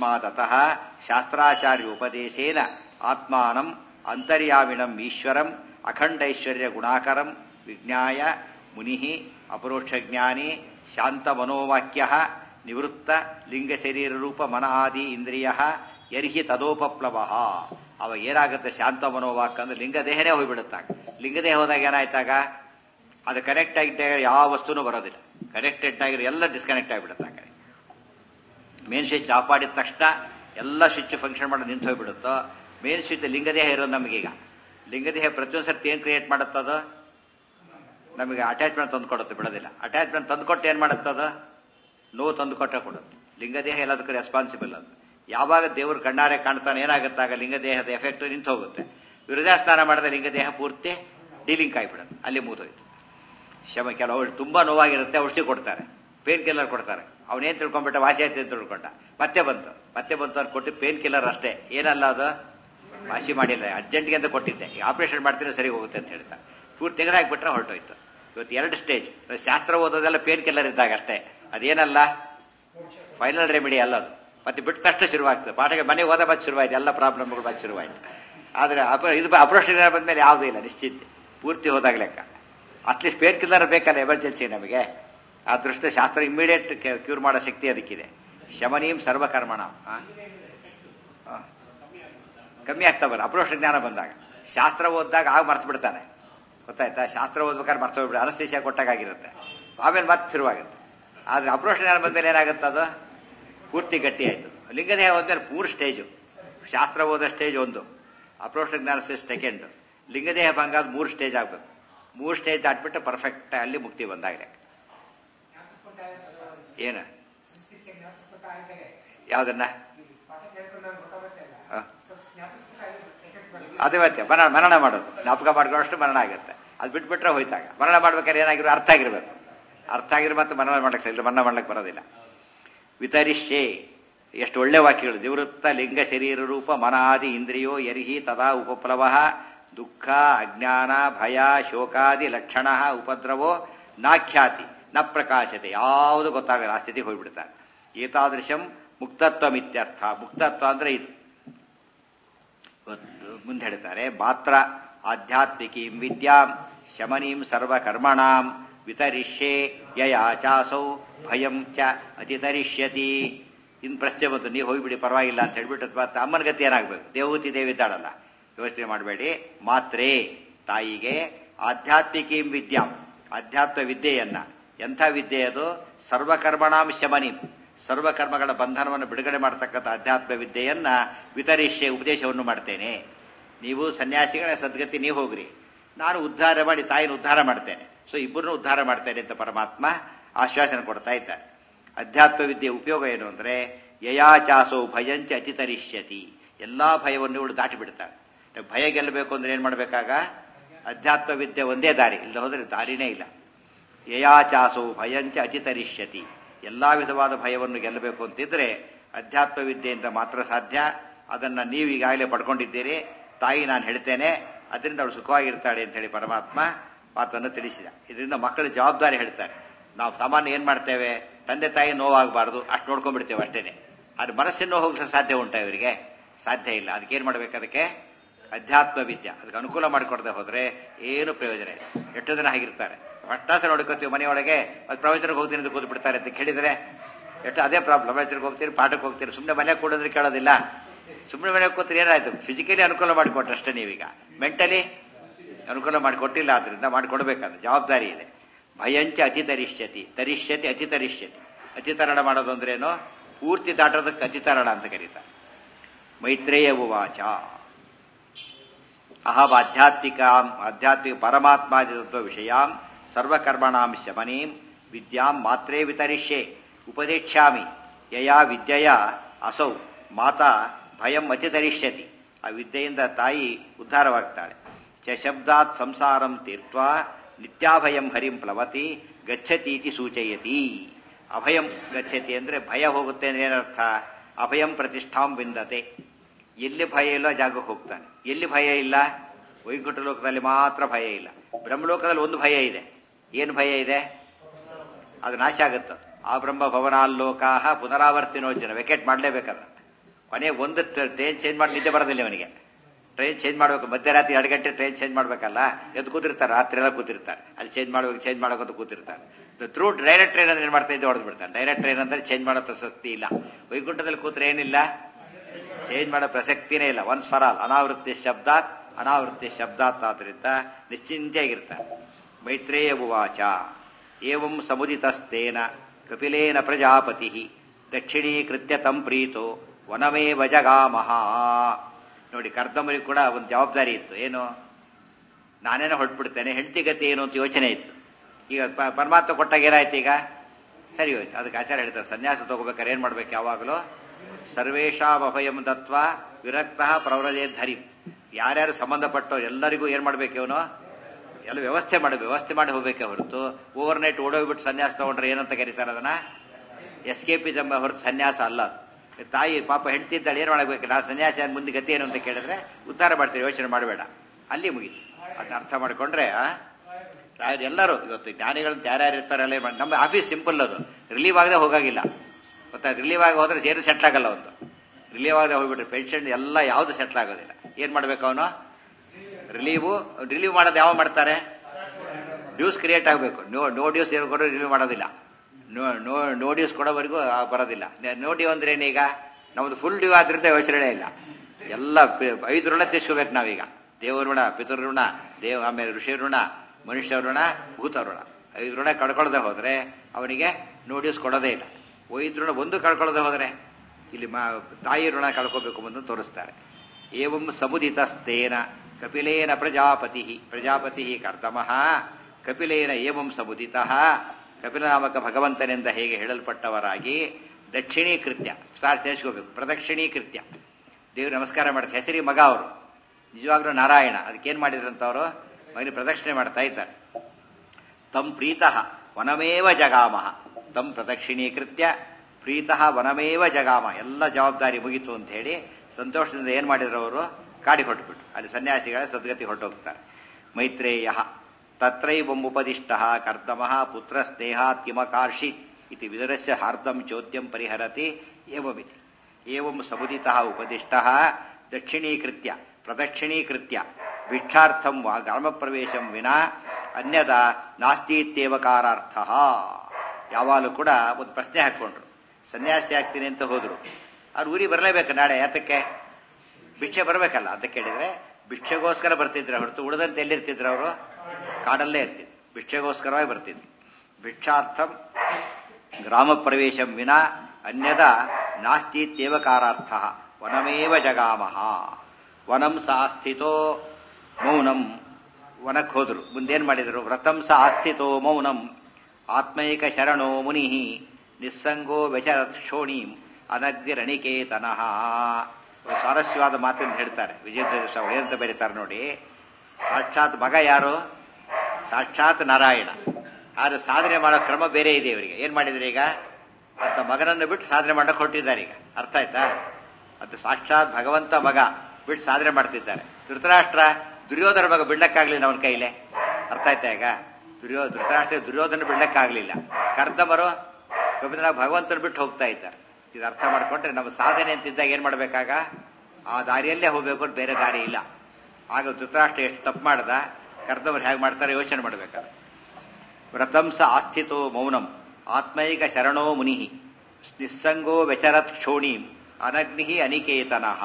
ಯಸ್ಮಾದತಃ ಶಾಸ್ತ್ರಾಚಾರ್ಯ ಉಪದೇಶೇನ ಆತ್ಮಾನಂ ಅಂತರ್ಯಾಮಿಣಂ ಈಶ್ವರಂ ಅಖಂಡ ಐಶ್ವರ್ಯ ಗುಣಾಕರಂ ವಿಜ್ಞಾಯ ಮುನಿ ಅಪರೋಕ್ಷ ಜ್ಞಾನಿ ಶಾಂತ ಮನೋವಾಕ್ಯ ನಿವೃತ್ತ ಲಿಂಗ ಶರೀರ ರೂಪ ಮನ ಆದಿ ಇಂದ್ರಿಯ ಯರ್ಹಿ ತದೋಪಪ್ಲವ ಅವ ಏನಾಗುತ್ತೆ ಶಾಂತ ಮನೋವಾಕ್ ಅಂದ್ರೆ ಲಿಂಗದೇಹನೇ ಹೋಗ್ಬಿಡುತ್ತಾಗ ಲಿಂಗದೇಹ ಹೋದಾಗ ಏನಾಯ್ತಾಗ ಅದು ಕನೆಕ್ಟ್ ಆಗಿದ್ದಾಗ ಯಾವ ವಸ್ತುನೂ ಬರೋದಿಲ್ಲ ಕನೆಕ್ಟೆಡ್ ಆಗಿರೋ ಎಲ್ಲ ಡಿಸ್ಕನೆಕ್ಟ್ ಆಗಿಬಿಡುತ್ತೆ ಆ ಕಡೆ ಮೇನ್ ಸ್ವಿಚ್ ಆಫ್ ಮಾಡಿದ ತಕ್ಷಣ ಎಲ್ಲ ಸ್ವಿಚ್ ಫಂಕ್ಷನ್ ಮಾಡೋದು ನಿಂತು ಹೋಗ್ಬಿಡುತ್ತೋ ಮೇನ್ ಸ್ವಿಚ್ ಲಿಂಗದೇಹ ಇರೋದು ನಮಗೀಗ ಲಿಂಗದೇಹ ಪ್ರತಿಯೊಂದು ಸರ್ತಿ ಏನು ಕ್ರಿಯೇಟ್ ಮಾಡುತ್ತದು ನಮಗೆ ಅಟ್ಯಾಚ್ಮೆಂಟ್ ತಂದು ಕೊಡುತ್ತೆ ಬಿಡೋದಿಲ್ಲ ಅಟ್ಯಾಚ್ಮೆಂಟ್ ತಂದುಕೊಟ್ಟು ಏನು ಮಾಡುತ್ತದ ನೋವು ತಂದುಕೊಟ್ಟೆ ಕೊಡುತ್ತೆ ಲಿಂಗದೇಹ ಎಲ್ಲದಕ್ಕೂ ರೆಸ್ಪಾನ್ಸಿಬಲ್ ಅದು ಯಾವಾಗ ದೇವರು ಕಣ್ಣಾರೆ ಕಾಣ್ತಾನೆ ಏನಾಗುತ್ತಾಗ ಲಿಂಗದೇಹದ ಎಫೆಕ್ಟ್ ನಿಂತು ಹೋಗುತ್ತೆ ವಿರುದ್ಧ ಸ್ನಾನ ಮಾಡಿದ ಲಿಂಗದೇಹ ಪೂರ್ತಿ ಡೀಲಿಂಗ್ ಆಗಿಬಿಡುತ್ತೆ ಅಲ್ಲಿ ಮುಗಿದೋಯ್ತು ಶಮ ಕೆಲವು ತುಂಬಾ ನೋವಾಗಿರುತ್ತೆ ಔಷಧಿ ಕೊಡ್ತಾರೆ ಪೇನ್ ಕಿಲ್ಲರ್ ಕೊಡ್ತಾರೆ ಅವನೇನ್ ತಿಳ್ಕೊಂಡ್ಬಿಟ್ಟ ವಾಸಿ ಆಯ್ತು ಅಂತ ತಿಳ್ಕೊಂಡ ಮತ್ತೆ ಬಂತು ಮತ್ತೆ ಬಂತು ಅಂತ ಕೊಟ್ಟು ಪೇನ್ ಕಿಲ್ಲರ್ ಅಷ್ಟೇ ಏನಲ್ಲ ಅದು ವಾಸಿ ಮಾಡಿಲ್ಲ ಅರ್ಜೆಂಟ್ಗೆ ಅಂತ ಕೊಟ್ಟಿದ್ದೆ ಈಗ ಆಪರೇಷನ್ ಮಾಡ್ತೀನಿ ಸರಿ ಹೋಗುತ್ತೆ ಅಂತ ಹೇಳ್ತಾರೆ ಪೂರ್ತಿ ತೆಗೆದಾಕ್ಬಿಟ್ರೆ ಹೊರಟೋಯ್ತು ಇವತ್ತು ಎರಡು ಸ್ಟೇಜ್ ಶಾಸ್ತ್ರ ಓದೋದೆಲ್ಲ ಪೇನ್ ಕಿಲ್ಲರ್ ಇದ್ದಾಗ ಅಷ್ಟೇ ಅದೇನಲ್ಲ ಫೈನಲ್ ರೆಮಿಡಿ ಅಲ್ಲ ಅದು ಮತ್ತೆ ಬಿಟ್ಟ ತಕ್ಷಣ ಶುರುವಾಗ್ತದೆ ಪಾಠಕ್ಕೆ ಮನೆ ಹೋದ ಮತ್ತೆ ಶುರುವಾಯ್ತು ಎಲ್ಲ ಪ್ರಾಬ್ಲಮ್ಗಳು ಮತ್ತೆ ಶುರುವಾಯ್ತು ಆದ್ರೆ ಅಪ ಇದು ಅಪರೋಷನ್ ಬಂದ್ಮೇಲೆ ಯಾವುದೂ ಇಲ್ಲ ನಿಶ್ಚಿತ ಪೂರ್ತಿ ಹೋದಾಗ ಲೆಕ್ಕ ಅಟ್ಲೀಸ್ಟ್ ಪೇನ್ ಕಿಲ್ಲರ್ ಬೇಕಲ್ಲ ಎಮರ್ಜೆನ್ಸಿ ನಮಗೆ ಆ ದೃಷ್ಟಿ ಶಾಸ್ತ್ರ ಇಮಿಡಿಯೇಟ್ ಕ್ಯೂರ್ ಮಾಡೋ ಶಕ್ತಿ ಅದಕ್ಕಿದೆ ಶಮನೀಂ ಸರ್ವಕರ್ಮಣ ಆ? ಆ. ಕಮ್ಮಿ ಆಗ್ತಾ ಬರ ಅಪ್ರೋಷ ಜ್ಞಾನ ಬಂದಾಗ ಶಾಸ್ತ್ರ ಓದಿದಾಗ ಆಗ ಮರ್ತು ಬಿಡ್ತಾನೆ ಗೊತ್ತಾಯ್ತಾ ಶಾಸ್ತ್ರ ಓದ್ಬೇಕಾದ್ರೆ ಮರ್ತು ಹೋಗ್ಬಿಡ ಅನಸ್ತೇಶ ಕೊಟ್ಟಾಗ ಆಗಿರುತ್ತೆ ಆಮೇಲೆ ಮತ್ತೆ ಶುರುವಾಗುತ್ತೆ ಆದ್ರೆ ಅಪ್ರೋಷ ಜ್ಞಾನ ಬಂದ್ಮೇಲೆ ಏನಾಗುತ್ತೆ ಅದು ಪೂರ್ತಿ ಗಟ್ಟಿ ಆಯ್ತು ಲಿಂಗದೇಹ ಹೋದ್ಮೇಲೆ ಮೂರು ಸ್ಟೇಜು ಶಾಸ್ತ್ರ ಓದೋ ಸ್ಟೇಜ್ ಒಂದು ಅಪ್ರೋಷ ಜ್ಞಾನ ಸ್ಟೇಜ್ ಸೆಕೆಂಡ್ ಲಿಂಗದೇಹ ಭಂಗ ಅದು ಮೂರು ಸ್ಟೇಜ್ ಆಗ್ಬೇಕು ಮೂರು ಸ್ಟೇಜ್ ದಾಟ್ಬಿಟ್ಟು ಪರ್ಫೆಕ್ಟ್ ಅಲ್ಲಿ ಮುಕ್ತಿ ಬಂದಾಗಲೇ ಏನು ಯಾವ್ದನ್ನ ಹ. ಅದೇ ಮತ್ತೆ ಮರಣ ಮರಣ ಮಾಡೋದು ಜ್ಞಾಪಕ ಮಾಡ್ಕೊಳ್ಳೋಷ್ಟು ಮರಣ ಆಗುತ್ತೆ ಅದು ಬಿಟ್ಬಿಟ್ರೆ ಹೋಯ್ತಾಗ ಮರಣ ಮಾಡ್ಬೇಕಾದ್ರೆ ಏನಾಗಿರೋ ಅರ್ಥ ಆಗಿರ್ಬೇಕು ಅರ್ಥ ಆಗಿರೋ ಮತ್ತೆ ಮರಣ ಮಾಡ್ಲಿಕ್ಕೆ ಇಲ್ಲ ಮರಣ ಮಾಡ್ಲಿಕ್ಕೆ ಬರೋದಿಲ್ಲ ವಿತರಿಷ್ಯೆ ಎಷ್ಟು ಒಳ್ಳೆ ವಾಕ್ಯಗಳು ನಿವೃತ್ತ ಲಿಂಗ ಶರೀರ ರೂಪ ಮನಾದಿ ಇಂದ್ರಿಯೋ ಯರ್ಹಿ ತದಾ ಉಪಪ್ಲವ ದುಃಖ ಅಜ್ಞಾನ ಭಯ ಶೋಕಾದಿ ಲಕ್ಷಣ ಉಪದ್ರವೋ ನಾಖ್ಯಾತಿ ನ ಪ್ರಕಾಶತೆ ಯಾವುದು ಗೊತ್ತಾಗಲ್ಲ ಆ ಸ್ಥಿತಿಗೆ ಹೋಗ್ಬಿಡ್ತಾರೆ ಏತಾದೃಶಂ ಮುಕ್ತತ್ವ ಇತ್ಯರ್ಥ ಮುಕ್ತತ್ವ ಅಂದ್ರೆ ಇದು ಗೊತ್ತು. ಮುಂದೆ ಹೇಳ್ತಾರೆ ಮಾತ್ರ ಆಧ್ಯಾತ್ಮಿಕೀಂ ವಿದ್ಯಾಂ ಶಮನೀಂ ಸರ್ವಕರ್ಮಣಾಂ ವಿತರಿಷ್ಯೆ ಯಯಾಚಾಸೌ ಭಯಂ ಚ ಅತಿತರಿಷ್ಯತಿ ಇನ್ ಪ್ರಶ್ನೆ ಬಂತು ನೀವು ಹೋಗಿಬಿಡಿ ಪರವಾಗಿಲ್ಲ ಅಂತ ಹೇಳ್ಬಿಟ್ಟು ಮತ್ತೆ ಅಮ್ಮನ ಗತಿ ಏನಾಗಬೇಕು ದೇವಹೂತಿ ದೇವಿ ಇದ್ದಾಳಲ್ಲ ಯೋಚನೆ ಮಾಡಬೇಡಿ ಮಾತ್ರೇ ತಾಯಿಗೆ ಆಧ್ಯಾತ್ಮಿಕೀಂ ವಿದ್ಯಾಂ ಅಧ್ಯಾತ್ಮ ವಿದ್ಯೆಯನ್ನ ಎಂಥ ವಿದ್ಯೆ ಅದು ಸರ್ವಕರ್ಮಣಾಂ ಶಮನೀಂ ಸರ್ವಕರ್ಮಗಳ ಬಂಧನವನ್ನು ಬಿಡುಗಡೆ ಮಾಡತಕ್ಕಂಥ ಅಧ್ಯಾತ್ಮ ವಿದ್ಯೆಯನ್ನ ವಿತರಿಷ್ಯೆ ಉಪದೇಶವನ್ನು ಮಾಡ್ತೇನೆ ನೀವು ಸನ್ಯಾಸಿಗಳ ಸದ್ಗತಿ ನೀವು ಹೋಗ್ರಿ ನಾನು ಉದ್ಧಾರ ಮಾಡಿ ತಾಯಿನ ಉದ್ಧಾರ ಮಾಡ್ತೇನೆ ಸೊ ಇಬ್ಬರನ್ನು ಉದ್ಧಾರ ಮಾಡ್ತೇನೆ ಅಂತ ಪರಮಾತ್ಮ ಆಶ್ವಾಸನೆ ಕೊಡ್ತಾ ಇದ್ದಾರೆ ಅಧ್ಯಾತ್ಮ ವಿದ್ಯೆ ಉಪಯೋಗ ಏನು ಅಂದ್ರೆ ಯಯಾಚಾಸೋ ಭಯಂಚ ಅತಿತರಿಷ್ಯತಿ ಎಲ್ಲಾ ಭಯವನ್ನು ಇವಳು ದಾಟಿ ಬಿಡ್ತಾಳೆ ಭಯ ಗೆಲ್ಲಬೇಕು ಅಂದ್ರೆ ಏನ್ ಮಾಡ್ಬೇಕಾಗ ಅಧ್ಯಾತ್ಮ ವಿದ್ಯೆ ಒಂದೇ ದಾರಿ ಇಲ್ಲದೆ ಹೋದ್ರೆ ದಾರಿನೇ ಇಲ್ಲ ಯಯಾಚಾಸೋ ಭಯಂಚ ಅತಿತರಿಷ್ಯತಿ ಎಲ್ಲಾ ವಿಧವಾದ ಭಯವನ್ನು ಗೆಲ್ಲಬೇಕು ಅಂತಿದ್ರೆ ಅಧ್ಯಾತ್ಮ ವಿದ್ಯೆಯಿಂದ ಮಾತ್ರ ಸಾಧ್ಯ ಅದನ್ನ ನೀವು ಈಗಾಗಲೇ ಪಡ್ಕೊಂಡಿದ್ದೀರಿ ತಾಯಿ ನಾನು ಹೇಳ್ತೇನೆ ಅದರಿಂದ ಅವಳು ಸುಖವಾಗಿರ್ತಾಳೆ ಅಂತ ಹೇಳಿ ಪರಮಾತ್ಮ ಮಾತನ್ನು ತಿಳಿಸಿದ ಇದರಿಂದ ಮಕ್ಕಳ ಜವಾಬ್ದಾರಿ ಹೇಳ್ತಾರೆ ನಾವು ಸಾಮಾನ್ಯ ಏನ್ ಮಾಡ್ತೇವೆ ತಂದೆ ತಾಯಿ ನೋವಾಗಬಾರ್ದು ಅಷ್ಟು ನೋಡ್ಕೊಂಡ್ಬಿಡ್ತೇವೆ ಅಷ್ಟೇನೆ ಅದು ಮನಸ್ಸಿನ ಹೋಗ್ಲಿಕ್ಕೆ ಸಾಧ್ಯ ಉಂಟಾ ಇವರಿಗೆ ಸಾಧ್ಯ ಇಲ್ಲ ಅದಕ್ಕೆ ಏನ್ ಮಾಡ್ಬೇಕು ಅದಕ್ಕೆ ಅಧ್ಯಾತ್ಮ ವಿದ್ಯೆ ಅದಕ್ಕೆ ಅನುಕೂಲ ಮಾಡಿಕೊಡದೆ ಹೋದ್ರೆ ಏನು ಪ್ರಯೋಜನ ಇಲ್ಲ ಎಷ್ಟು ಜನ ಆಗಿರ್ತಾರೆ ಹಠಾತ್ ನೋಡ್ಕೋತೀವಿ ಮನೆಯೊಳಗೆ ಅದು ಪ್ರವಚನಕ್ಕೆ ಹೋಗ್ತೀನಿ ಅಂತ ಕೂತು ಬಿಡ್ತಾರೆ ಅಂತ ಕೇಳಿದ್ರೆ ಎಷ್ಟು ಅದೇ ಪ್ರಾಬ್ಲಮ್ ಪ್ರವಚನಕ್ಕೆ ಹೋಗ್ತೀರಿ ಪಾಠಕ್ಕೆ ಹೋಗ್ತೀರಿ ಸುಮ್ಮನೆ ಮನೆ ಕೂಡಿದ್ರೆ ಕೇಳೋದಿಲ್ಲ ಸುಮ್ಮನೆ ಮನೆ ಕೂತ್ರೆ ಏನಾಯ್ತು ಫಿಸಿಕಲಿ ಅನುಕೂಲ ಮಾಡಿಕೊಟ್ರೆ ಅಷ್ಟೇ ನೀವೀಗ ಮೆಂಟಲಿ ಅನುಕೂಲ ಮಾಡಿಕೊಟ್ಟಿಲ್ಲ ಆದ್ರಿಂದ ಮಾಡಿಕೊಡ್ಬೇಕಾದ್ರೆ ಜವಾಬ್ದಾರಿ ಇದೆ ಭಯಂಚ ಅತಿ ತರಿಷ್ಯತಿ ತರಿಷ್ಯತಿ ಅತಿ ತರಿಷ್ಯತಿ ಅತಿತರಣ ಮಾಡೋದು ಅಂದ್ರೇನು ಪೂರ್ತಿ ದಾಟೋದಕ್ಕೆ ಅತಿತರಣ ಅಂತ ಕರೀತಾರೆ ಮೈತ್ರೇಯ ಉವಾಚ ಅಹಂ ಆಧ್ಯಾತ್ಮಿಕ ಆಧ್ಯಾತ್ಮಿಕ ಪರಮಾತ್ಮಾದಿ ತತ್ವ ವಿಷಯಾಂ ಸರ್ವಕರ್ಮಣಾಂ ಶಮನೀಂ ವಿದ್ಯಾಂ ಮಾತ್ರೇ ವಿತರಿಷ್ಯೆ ಉಪದೇಕ್ಷ್ಯಾಮಿ ಯಯಾ ವಿದ್ಯೆಯ ಅಸೌ ಮಾತಾ ಭಯಂ ಅತಿತರಿಷ್ಯತಿ ಆ ವಿದ್ಯೆಯಿಂದ ತಾಯಿ ಉದ್ಧಾರವಾಗ್ತಾಳೆ ಚ ಶಬ್ದಾತ್ ಸಂಸಾರಂ ತೀರ್ತ್ವ ನಿತ್ಯಾಭಯಂ ಹರಿಂ ಪ್ಲವತಿ ಗಚ್ಚತೀತಿ ಸೂಚಯತಿ ಅಭಯಂ ಗಚ್ಚತಿ ಅಂದ್ರೆ ಭಯ ಹೋಗುತ್ತೆ ಅಂದ್ರೆ ಏನರ್ಥ ಅಭಯಂ ಪ್ರತಿಷ್ಠಾಂ ವಿಂದತೆ ಎಲ್ಲಿ ಭಯ ಇಲ್ಲ ಆ ಜಾಗಕ್ಕೆ ಹೋಗ್ತಾನೆ ಎಲ್ಲಿ ಭಯ ಇಲ್ಲ ವೈಕುಂಠ ಲೋಕದಲ್ಲಿ ಮಾತ್ರ ಭಯ ಇಲ್ಲ ಬ್ರಹ್ಮಲೋಕದಲ್ಲಿ ಒಂದು ಭಯ ಇದೆ ಏನು ಭಯ ಇದೆ ಅದು ನಾಶ ಆಗುತ್ತೆ ಆ ಬ್ರಹ್ಮ ಭವನಾಲ್ಲೋಕಾಹ ಪುನರಾವರ್ತಿನೋಚನ ವೆಕೆಟ್ ಮಾಡಲೇಬೇಕಾದ್ರೆ ಕೊನೆ ಒಂದು ಟ್ರೈನ್ ಚೇಂಜ್ ಮಾಡಿ ನಿದ್ದೆ ಬರೋದಿಲ್ಲ ಅವನಿಗೆ ಟ್ರೈನ್ ಚೇಂಜ್ ಮಾಡ್ಬೇಕು ಮಧ್ಯರಾತ್ರಿ ಎರಡು ಗಂಟೆ ಟ್ರೈನ್ ಚೇಂಜ್ ಮಾಡ್ಬೇಕಲ್ಲ ಎದ್ದು ಕೂತಿರ್ತಾರೆ ರಾತ್ರಿ ಎಲ್ಲ ಕೂತಿರ್ತಾರೆ ಅಲ್ಲಿ ಚೇಂಜ್ ಮಾಡ್ಬೇಕು ಚೇಂಜ್ ಮಾಡ್ಬೇಕು ಅಂತ ಕೂತಿರ್ತಾರೆ ಥ್ರೂ ಡೈರೆಕ್ಟ್ ಟ್ರೈನ್ ಅಂದ್ರೆ ಏನ್ ಮಾಡ್ತಾ ಇದ್ದೆ ಹೊಡೆದು ಬಿಡ್ತಾರೆ ಡೈರೆಕ್ಟ್ ಟ್ರೈನ್ ಅಂದ್ರೆ ಚೇಂಜ್ ಮಾಡೋ ಪ್ರಸಕ್ತಿ ಇಲ್ಲ ವೈಕುಂಠದಲ್ಲಿ ಕೂತ್ರೆ ಏನಿಲ್ಲ ಚೇಂಜ್ ಮಾಡೋ ಪ್ರಸಕ್ತಿನೇ ಇಲ್ಲ ಒನ್ಸ್ ಫಾರ್ ಆಲ್ ಅನಾವೃತ್ತಿ ಶಬ್ದಾತ್ ಅನಾವೃತ್ತಿ ಶಬ್ದಾತ್ ಆದ್ರಿಂದ ನಿಶ್ಚಿಂತೆಯಾಗಿರ್ತಾರೆ ಮೈತ್ರೇಯ ಉವಾಚ ಏವಂ ಸಮುದಿತಸ್ತೇನ ಕಪಿಲೇನ ಪ್ರಜಾಪತಿ ದಕ್ಷಿಣೀಕೃತ್ಯ ತಂ ಪ್ರೀತೋ ವನಮೇವ ಜಗಾಮಹ ನೋಡಿ ಕರ್ದಮರಿಗೆ ಕೂಡ ಒಂದು ಜವಾಬ್ದಾರಿ ಇತ್ತು ಏನು ನಾನೇನೋ ಹೊರಟ್ಬಿಡ್ತೇನೆ ಹೆಂಡತಿ ಗತಿ ಏನು ಅಂತ ಯೋಚನೆ ಇತ್ತು ಈಗ ಪ- ಪರಮಾತ್ಮ ಕೊಟ್ಟಾಗ ಏನಾಯ್ತು ಈಗ ಸರಿ ಹೋಯ್ತು ಅದಕ್ಕೆ ಆಚಾರ ಹೇಳ್ತಾರೆ ಸನ್ಯಾಸ ತಗೋಬೇಕಾದ್ರೆ ಏನ್ ಮಾಡ್ಬೇಕು ಯಾವಾಗಲೂ ಸರ್ವೇಶಾಂ ಅಭಯಂ ದತ್ವ ವಿರಕ್ತ ಪ್ರವ್ರಜೇ ಧರಿ ಯಾರ್ಯಾರು ಸಂಬಂಧಪಟ್ಟೋ ಎಲ್ಲರಿಗೂ ಏನ್ ಮಾಡ್ಬೇಕು ಇವನು ಎಲ್ಲ ವ್ಯವಸ್ಥೆ ಮಾಡಿ ವ್ಯವಸ್ಥೆ ಮಾಡಿ ಹೋಗ್ಬೇಕೆ ಹೊರತು ಓವರ್ ನೈಟ್ ಓಡೋಗ್ಬಿಟ್ಟು ಸನ್ಯಾಸ ತಗೊಂಡ್ರೆ ಏನಂತ ಕರೀತಾರೆ ಅದನ್ನ ಎಸ್ಕೇಪಿಸಮ್ ಹೊರತು ಸನ್ಯಾಸ ಅಲ್ಲ ಅದು. ತಾಯಿ ಪಾಪ ಹೆಂಡ್ತಿದ್ದಾಳೆ ಏನ್ ಮಾಡಬೇಕು ನಾ ಸನ್ಯಾಸ ಆದ್ ಮುಂದೆ ಗತಿ ಏನು ಅಂತ ಕೇಳಿದ್ರೆ ಉದ್ಧಾರ ಮಾಡ್ತೀವಿ ಯೋಚನೆ ಮಾಡಬೇಡ ಅಲ್ಲಿ ಮುಗೀತು ಅದನ್ನ ಅರ್ಥ ಮಾಡ್ಕೊಂಡ್ರೆ ಆ, ರಾಯರು ಎಲ್ಲರೂ ಇವತ್ತು ಜ್ಞಾನಿಗಳಂತ ಯಾರ್ಯಾರು ಇರ್ತಾರಲ್ಲ ಏನ್ ಮಾಡ್- ನಮ್ಮ ಆಫೀಸ್ ಸಿಂಪಲ್ ಅದು ರಿಲೀವ್ ಆಗದೆ ಹೋಗಾಗಿಲ್ಲ ಗೊತ್ತಾ ರಿಲೀವ್ ಆಗಿ ಹೋದ್ರೆ ಏನು ಸೆಟ್ಲ್ ಆಗಲ್ಲ ಒಂದು ರಿಲೀವ್ ಆಗದೆ ಹೋಗ್ಬಿಟ್ರೆ ಪೆನ್ಷನ್ ಎಲ್ಲ ಯಾವುದು ಸೆಟ್ಲ್ ಆಗೋದಿಲ್ಲ ಏನ್ ಮಾಡ್ಬೇಕು ಅವನು ರಿಲೀವು ರಿಲೀವ್ ಮಾಡೋದು ಯಾವ ಮಾಡ್ತಾರೆ ಡ್ಯೂಸ್ ಕ್ರಿಯೇಟ್ ಆಗಬೇಕು ನೋ ನೋ ಡ್ಯೂಸ್ ಏನು ಕೊಡೋ ರಿಲೀವ್ ಮಾಡೋದಿಲ್ಲ ನೋ ನೋ ನೋ ಡ್ಯೂಸ್ ಕೊಡೋವರೆಗೂ ಆ ಬರೋದಿಲ್ಲ ನೆ- ನೋ ಡ್ಯೂ ಅಂದ್ರೆ ಏನೀಗ ನಮ್ದು ಫುಲ್ ಡ್ಯೂ ಆದ್ರಿಂದ ಯೋಚನೆ ಇಲ್ಲ ಎಲ್ಲ ಪಿ- ಐದು ಋಣ ತೀರ್ಸ್ಕೋಬೇಕು ನಾವೀಗ ದೇವ ಋಣ ಪಿತೃ ಋಣ ದೇವ ಆಮೇಲೆ ಋಷಿ ಋಣ ಮನುಷ್ಯ ಋಣ ಭೂತ ಋಣ ಐದು ಋಣ ಕಳ್ಕೊಳ್ಳದೆ ಹೋದ್ರೆ ಅವನಿಗೆ ನೋ ಡ್ಯೂಸ್ ಕೊಡೋದೇ ಇಲ್ಲ ಐದು ಋಣ ಒಂದು ಕಳ್ಕೊಳ್ಳದೆ ಹೋದ್ರೆ ಇಲ್ಲಿ ಮಾ- ತಾಯಿ ಋಣ ಕಳ್ಕೋಬೇಕು ಅಂತ ತೋರಿಸ್ತಾರೆ ಏವಂ ಸಮುದಿತಸ್ತೇನ ಕಪಿಲೇನ ಪ್ರಜಾಪತಿ ಪ್ರಜಾಪತಿ ಕರ್ದಮಃ ಕಪಿಲೇನ ಏವಂ ಸಮುದಿತ ಕಪಿಲನಾಮಕ ಭಗವಂತನಿಂದ ಹೇಗೆ ಹೇಳಲ್ಪಟ್ಟವರಾಗಿ ದಕ್ಷಿಣೀಕೃತ್ಯ ಸಾರ್ ಸೇರಿಸ್ಕೋಬೇಕು ಪ್ರದಕ್ಷಿಣೀಕೃತ್ಯ ದೇವ್ರು ನಮಸ್ಕಾರ ಮಾಡ್ತಾರೆ ಹೆಸರಿ ಮಗ ಅವರು ನಿಜವಾಗ್ಲೂ ನಾರಾಯಣ ಅದಕ್ಕೇನ್ ಮಾಡಿದ್ರಂತ ಅವರು ಮಗನಿಗೆ ಪ್ರದಕ್ಷಿಣೆ ಮಾಡ್ತಾ ಇದ್ದಾರೆ ತಂ ಪ್ರೀತಃ ವನಮೇವ ಜಗಾಮಹ ತಂ ಪ್ರದಕ್ಷಿಣೀಕೃತ್ಯ ಪ್ರೀತಃ ವನಮೇವ ಜಗಾಮ ಎಲ್ಲ ಜವಾಬ್ದಾರಿ ಮುಗೀತು ಅಂತ ಹೇಳಿ ಸಂತೋಷದಿಂದ ಏನ್ ಮಾಡಿದ್ರು ಅವರು ಕಾಡಿ ಹೊರಟ್ಬಿಟ್ಟು ಅಲ್ಲಿ ಸನ್ಯಾಸಿಗಳ ಸದ್ಗತಿ ಹೊರಟೋಗ್ತಾರೆ ಮೈತ್ರೇಯ ತತ್ರೈವಮುಪದಿಷ್ಟ ಕರ್ದಮಃ ಪುತ್ರ ಸ್ನೇಹಾತ್ ಕಿಮಕಾರ್ಷಿ ಇತಿ ವಿದುರಸ್ಯ ಹಾರ್ದಂ ಚೋದ್ಯಂ ಪರಿಹರತಿ ಏವಮಿತಿ ಏವಂ ಸಮುದಿತಃ ಉಪದಿಷ್ಟಃ ದಕ್ಷಿಣೀಕೃತ್ಯ ಪ್ರದಕ್ಷಿಣೀಕೃತ್ಯ ಭಿಕ್ಷಾರ್ಥಂ ವಾ ಗ್ರಾಮಪ್ರವೇಶಂ ವಿನಾ ಅನ್ಯದ ನಾಸ್ತೀತ್ಯೇವಕಾರಾರ್ಥ ಯಾವಾಗಲೂ ಕೂಡ ಒಂದು ಪ್ರಶ್ನೆ ಹಾಕೊಂಡ್ರು ಸನ್ಯಾಸಿ ಆಗ್ತೀನಿ ಅಂತ ಹೋದ್ರು ಅವ್ರು ಊರಿಗೆ ಬರಲೇಬೇಕು ನಾಳೆ ಯಾತಕ್ಕೆ ಭಿಕ್ಷೆ ಬರಬೇಕಲ್ಲ ಅಂತ ಕೇಳಿದ್ರೆ ಭಿಕ್ಷೆಗೋಸ್ಕರ ಬರ್ತಿದ್ರೆ ಹೊರತು ಉಳಿದಂತೆ ಎಲ್ಲಿರ್ತಿದ್ರು ಅವರು ಕಾಡಲ್ಲೇ ಇರ್ತಿದ್ರು ಭಿಕ್ಷೆಗೋಸ್ಕರವಾಗಿ ಬರ್ತಿದ್ರು ಭಿಕ್ಷಾರ್ಥಂ ಗ್ರಾಮ ಪ್ರವೇಶಂ ವಿನ ಅನ್ಯದ ನಾಸ್ತೀತ್ಯೇವಕಾರಾರ್ಥ ವನಮೇವ ಜಗಾಮಹ ವನಂ ಸಾ ಸ್ಥಿತೋ ಮೌನಂ ವನಕ್ಕೆ ಹೋದ್ರು ಮುಂದೇನ್ ಮಾಡಿದ್ರು ವ್ರತಂ ಸಾ ಸ್ಥಿತೋ ಮೌನಂ ಆತ್ಮೈಕ ಶರಣೋ ಮುನಿ ನಿಸ್ಸಂಗೋ ವ್ಯಚಕ್ಷೋಣೀಂ ಅನಗ್ನಿರಣಿಕೇತನಃ ಒಂದು ಸ್ವಾರಸ್ಯವಾದ ಮಾತನ್ನು ಹೇಳ್ತಾರೆ ವಿಜಯೇಂದ್ರ ಸ್ವಾಮಿ ಏನಂತ ಬರೀತಾರೆ ನೋಡಿ ಸಾಕ್ಷಾತ್ ಮಗ ಯಾರು ಸಾಕ್ಷಾತ್ ನಾರಾಯಣ ಆದ್ರೆ ಸಾಧನೆ ಮಾಡೋ ಕ್ರಮ ಬೇರೆ ಇದೆ ಇವರಿಗೆ ಏನ್ ಮಾಡಿದ್ರೆ ಈಗ ಅಂತ ಮಗನನ್ನು ಬಿಟ್ಟು ಸಾಧನೆ ಮಾಡಕ್ ಹೊರಟಿದ್ದಾರೆ ಈಗ ಅರ್ಥ ಆಯ್ತಾ ಅದು ಸಾಕ್ಷಾತ್ ಭಗವಂತ ಮಗ ಬಿಟ್ಟು ಸಾಧನೆ ಮಾಡ್ತಿದ್ದಾರೆ ಧೃತರಾಷ್ಟ್ರ ದುರ್ಯೋಧನ ಮಗ ಬಿಡ್ಲಕ್ಕಾಗ್ಲಿಲ್ಲ ಅವನ ಕೈಲೇ ಅರ್ಥ ಆಯ್ತಾ ಈಗ ದುರ್ಯೋ ಧೃತರಾಷ್ಟ್ರ ದುರ್ಯೋಧನ ಬಿಡ್ಲಕ್ಕಾಗ್ಲಿಲ್ಲ ಕರ್ದಮರು ಕಪಿಲ ಭಗವಂತನ ಬಿಟ್ಟು ಹೋಗ್ತಾ ಇದ್ದಾರೆ ಇದು ಅರ್ಥ ಮಾಡ್ಕೊಂಡ್ರೆ ನಮ್ಮ ಸಾಧನೆ ಅಂತಿದ್ದಾಗ ಏನ್ ಮಾಡ್ಬೇಕಾಗ ಆ ದಾರಿಯಲ್ಲೇ ಹೋಗ್ಬೇಕು ಅಂತ ಬೇರೆ ದಾರಿ ಇಲ್ಲ ಆಗ ಧೃತರಾಷ್ಟ್ರ ಎಷ್ಟು ತಪ್ಪು ಮಾಡ್ದ ಕರ್ದವರು ಹೇಗೆ ಮಾಡ್ತಾರೆ ಯೋಚನೆ ಮಾಡ್ಬೇಕಾದ್ರೆ ವ್ರತಂ ಸ ಆಸ್ಥಿತೋ ಮೌನಂ ಆತ್ಮೈಕ ಶರಣೋ ಮುನಿ ನಿಸ್ಸಂಗೋ ವ್ಯಚರತ್ ಕ್ಷೋಣೀಂ ಅನಗ್ನಿ ಅನಿಕೇತನಃ